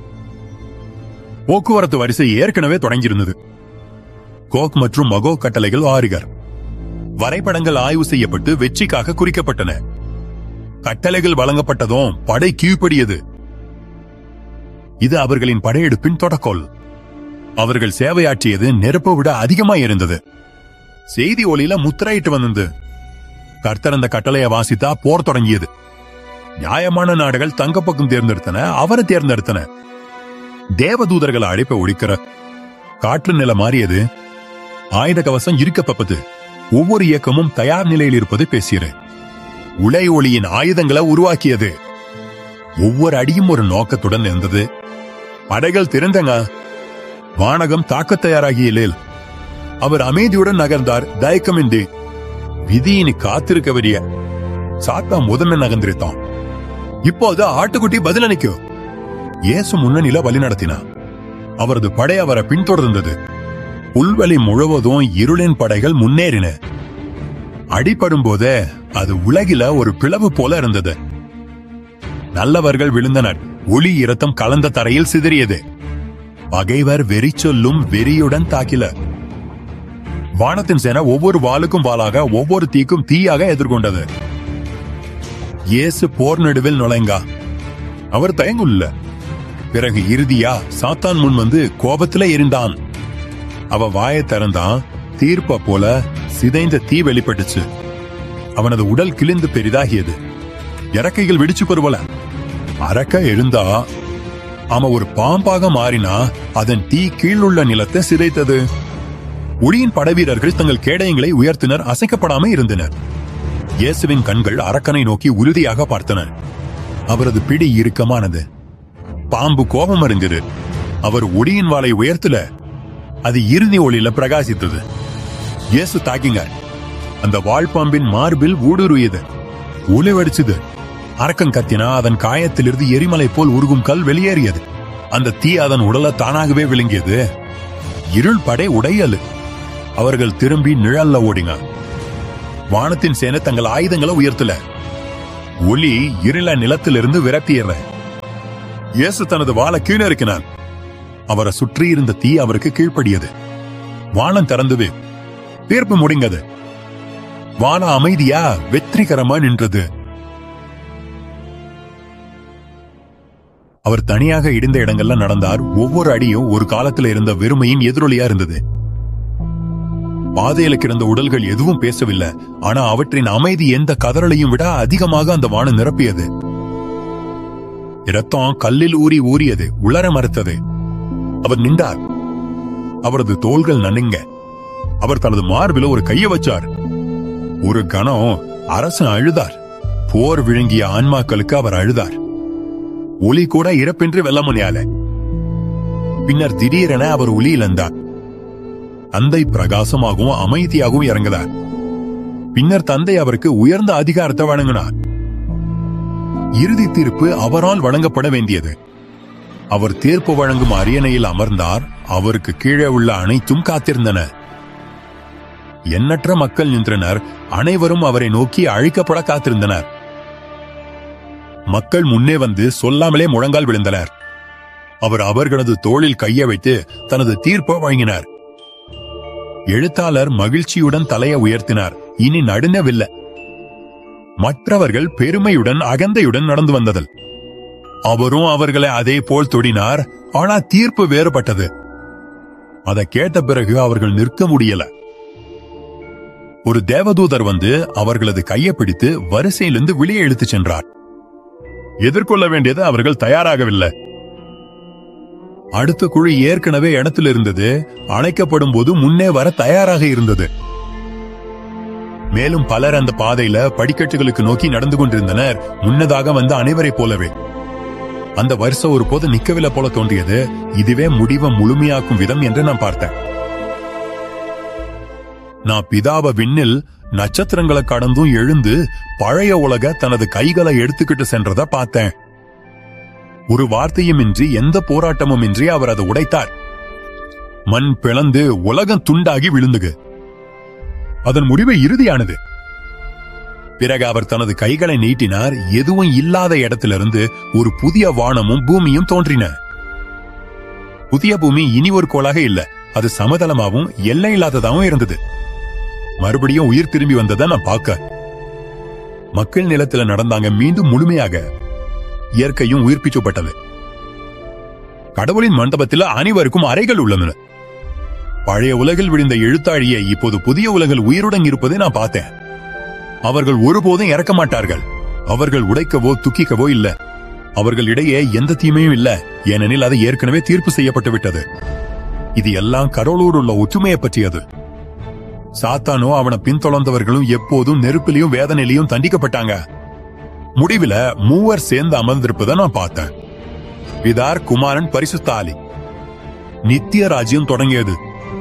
A: போக்குவரத்து வரிசை ஏற்கனவே தொடங்கியிருந்தது கோக் மற்றும் மகோ கட்டளைகள் ஆறுகர் வரைபடங்கள் ஆய்வு செய்யப்பட்டு வெற்றிக்காக குறிக்கப்பட்டன கட்டளைகள் வழங்கப்பட்டதும் படை கீழ்ப்படியது இது அவர்களின் படையெடுப்பின் தொடக்கோள் அவர்கள் சேவையாற்றியது நெருப்பை விட அதிகமாய் இருந்தது செய்தி ஒளியில முத்திரையிட்டு வந்தது கர்த்தர் அந்த கட்டளையை வாசித்தா போர் தொடங்கியது நியாயமான நாடுகள் தங்க பக்கம் தேர்ந்தெடுத்தன அவரை தேர்ந்தெடுத்தன தேவதூதர்கள் அழைப்பை ஒழிக்கிற காற்று நிலை மாறியது ஆயுத கவசம் இருக்கப்பட்டது ஒவ்வொரு இயக்கமும் தயார் நிலையில் இருப்பது பேசியது உலை ஒளியின் ஆயுதங்களை உருவாக்கியது ஒவ்வொரு அடியும் ஒரு நோக்கத்துடன் இருந்தது படைகள் திறந்தங்க வானகம் தாக்க தயாராகியலில் அவர் அமைதியுடன் நகர்ந்தார் தயக்கமின்றி விதியினி காத்திருக்க வரிய சாத்தா முதன்மை நகர்ந்திருத்தான் இப்போது ஆட்டுக்குட்டி பதிலளிக்கும் இயேசு முன்னணியில வழி நடத்தினார் அவரது படை அவரை பின்தொடர்ந்தது புல்வெளி முழுவதும் இருளின் படைகள் முன்னேறின அடிபடும் போதே அது உலகில ஒரு பிளவு போல இருந்தது நல்லவர்கள் விழுந்தனர் ஒளி இரத்தம் கலந்த தரையில் சிதறியது பகைவர் வெறி சொல்லும் வெறியுடன் தாக்கில வானத்தின் சேனை ஒவ்வொரு வாளுக்கும் வாளாக ஒவ்வொரு தீக்கும் தீயாக எதிர்கொண்டது இயேசு போர் நடுவில் நுழைங்கா அவர் தயங்குள்ள பிறகு இறுதியா சாத்தான் முன் வந்து கோபத்திலே எரிந்தான் அவ வாயை திறந்தான் தீர்ப்ப போல சிதைந்த தீ வெளிப்பட்டுச்சு அவனது உடல் கிழிந்து பெரிதாகியது இறக்கைகள் வெடிச்சு பருவல அரக்க எழுந்தா அவன் ஒரு பாம்பாக மாறினா அதன் தீ கீழுள்ள நிலத்தை சிதைத்தது ஒளியின் படைவீரர்கள் தங்கள் கேடயங்களை உயர்த்தினர் அசைக்கப்படாம இருந்தனர் இயேசுவின் கண்கள் அரக்கனை நோக்கி உறுதியாக பார்த்தன அவரது பிடி இறுக்கமானது பாம்பு கோபம் அறிந்தது அவர் ஒடியின் வாளை உயர்த்தல அது இறுதி ஒளியில பிரகாசித்தது இயேசு தாக்கிங்க அந்த வாழ்பாம்பின் மார்பில் ஊடுருவியது ஒளிவடிச்சது அரக்கன் கத்தினா அதன் காயத்திலிருந்து எரிமலை போல் உருகும் கல் வெளியேறியது அந்த தீ அதன் உடலை தானாகவே விழுங்கியது இருள் படை உடையலு அவர்கள் திரும்பி நிழல்ல ஓடிங்க வானத்தின் சேனை தங்கள் ஆயுதங்களை உயர்த்தல ஒளி இருள நிலத்திலிருந்து விரட்டியற இயேசு தனது வாளை கீழே இருக்கிறான் அவரை சுற்றி இருந்த தீ அவருக்கு கீழ்ப்படியது வானம் திறந்தது தீர்ப்பு முடிந்தது வானம் அமைதியா வெற்றிகரமா நின்றது அவர் தனியாக இடிந்த இடங்கள்ல நடந்தார் ஒவ்வொரு அடியும் ஒரு காலத்துல இருந்த வெறுமையின் எதிரொலியா இருந்தது பாதையில கிடந்த உடல்கள் எதுவும் பேசவில்லை ஆனா அவற்றின் அமைதி எந்த கதறலையும் விட அதிகமாக அந்த வானம் நிரப்பியது இரத்தம் கல்லில் ஊறி ஊறியது உளர மறுத்தது அவர் நின்றார் அவரது தோள்கள் நனுங்க அவர் தனது மார்பில ஒரு கையை வச்சார் ஒரு கணம் அரசன் அழுதார் போர் விழுங்கிய ஆன்மாக்களுக்கு அவர் அழுதார் ஒளி கூட இறப்பின்றி வெல்ல முடியால பின்னர் திடீரென அவர் ஒளி இழந்தார் தந்தை பிரகாசமாகவும் அமைதியாகவும் இறங்குதார் பின்னர் தந்தை அவருக்கு உயர்ந்த அதிகாரத்தை வழங்கினார் இறுதி தீர்ப்பு அவரால் வழங்கப்பட வேண்டியது அவர் தீர்ப்பு வழங்கும் அரியணையில் அமர்ந்தார் அவருக்கு கீழே உள்ள அனைத்தும் காத்திருந்தன எண்ணற்ற மக்கள் நின்றனர் அனைவரும் அவரை நோக்கி அழிக்கப்பட காத்திருந்தனர் மக்கள் முன்னே வந்து சொல்லாமலே முழங்கால் விழுந்தனர் அவர் அவர்களது தோளில் கைய வைத்து தனது தீர்ப்பை வழங்கினார் எழுத்தாளர் மகிழ்ச்சியுடன் தலையை உயர்த்தினார் இனி நடுங்கவில்லை மற்றவர்கள் பெருமையுடன் அகந்தையுடன் நடந்து வந்ததல் அவரும் அவர்களை அதே போல் தொடினார் ஆனா தீர்ப்பு வேறுபட்டது அதை கேட்ட பிறகு அவர்கள் நிற்க முடியல ஒரு தேவதூதர் வந்து அவர்களது கையை பிடித்து வரிசையிலிருந்து வெளியே இழுத்துச் சென்றார் எதிர்கொள்ள வேண்டியது அவர்கள் தயாராகவில்லை அடுத்த குழி ஏற்கனவே இடத்தில் இருந்தது அணைக்கப்படும் போது முன்னே வர தயாராக இருந்தது மேலும் பலர் அந்த பாதையில படிக்கட்டுகளுக்கு நோக்கி நடந்து கொண்டிருந்தனர் முன்னதாக வந்த அனைவரைப் போலவே அந்த வருஷம் ஒரு போது நிக்கவில்லை போல தோன்றியது இதுவே முடிவை முழுமையாக்கும் விதம் என்று நான் பார்த்தேன் நான் பிதாவ விண்ணில் நட்சத்திரங்களை கடந்தும் எழுந்து பழைய உலக தனது கைகளை எடுத்துக்கிட்டு சென்றத பார்த்தேன் ஒரு வார்த்தையுமின்றி எந்த போராட்டமும் இன்றி அவர் அதை உடைத்தார் மண் பிளந்து உலகம் துண்டாகி விழுந்துகு அதன் முடிவு இறுதியானது பிறகு அவர் தனது கைகளை நீட்டினார் எதுவும் இல்லாத இடத்திலிருந்து ஒரு புதிய வானமும் பூமியும் தோன்றின புதிய பூமி இனி ஒரு கோளாக இல்ல அது சமதளமாவும் எல்லை இல்லாததாகவும் இருந்தது மறுபடியும் உயிர் திரும்பி வந்ததை நான் பார்க்க மக்கள் நிலத்துல நடந்தாங்க மீண்டும் முழுமையாக இயற்கையும் உயிர்ப்பிக்கப்பட்டது கடவுளின் மண்டபத்தில் அனைவருக்கும் அறைகள் உள்ளன பழைய உலகில் விழுந்த எழுத்தாழியை இப்போது புதிய உலகில் உயிருடன் இருப்பதை நான் பார்த்தேன் அவர்கள் ஒருபோதும் இறக்க மாட்டார்கள் அவர்கள் உடைக்கவோ துக்கிக்கவோ இல்ல அவர்கள் இடையே எந்த தீமையும் இல்ல ஏனெனில் அது ஏற்கனவே தீர்ப்பு செய்யப்பட்டு விட்டது இது எல்லாம் கடவுளோடு உள்ள ஒற்றுமையை பற்றியது சாத்தானோ அவனை பின்தொடர்ந்தவர்களும் எப்போதும் நெருப்பிலையும் வேதனையிலையும் தண்டிக்கப்பட்டாங்க முடிவுல மூவர் சேர்ந்து அமர்ந்திருப்பதை நான் பார்த்தேன் பிதார் குமாரன் பரிசுத்தாலி நித்திய ராஜ்யம் தொடங்கியது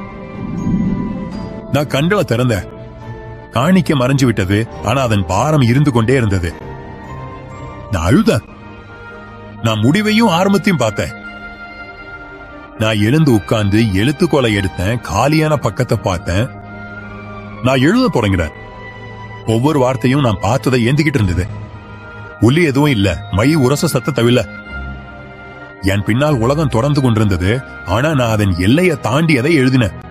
A: நான் கண்களை திறந்தேன் காணிக்க மறைஞ்சு விட்டது ஆனா அதன் பாரம் இருந்து கொண்டே இருந்தது நான் அழுத நான் முடிவையும் ஆரம்பத்தையும் பார்த்தேன் நான் எழுந்து உட்கார்ந்து எழுத்துக்கோலை எடுத்தேன் காலியான பக்கத்தை பார்த்தேன் நான் எழுத தொடங்கினேன் ஒவ்வொரு வார்த்தையும் நான் பார்த்ததை ஏந்திக்கிட்டு இருந்தது ஒலி எதுவும் இல்ல மை உரச சத்த தவிர என் பின்னால் உலகம் தொடர்ந்து கொண்டிருந்தது ஆனா நான் அதன் எல்லையை தாண்டியதை எழுதினேன்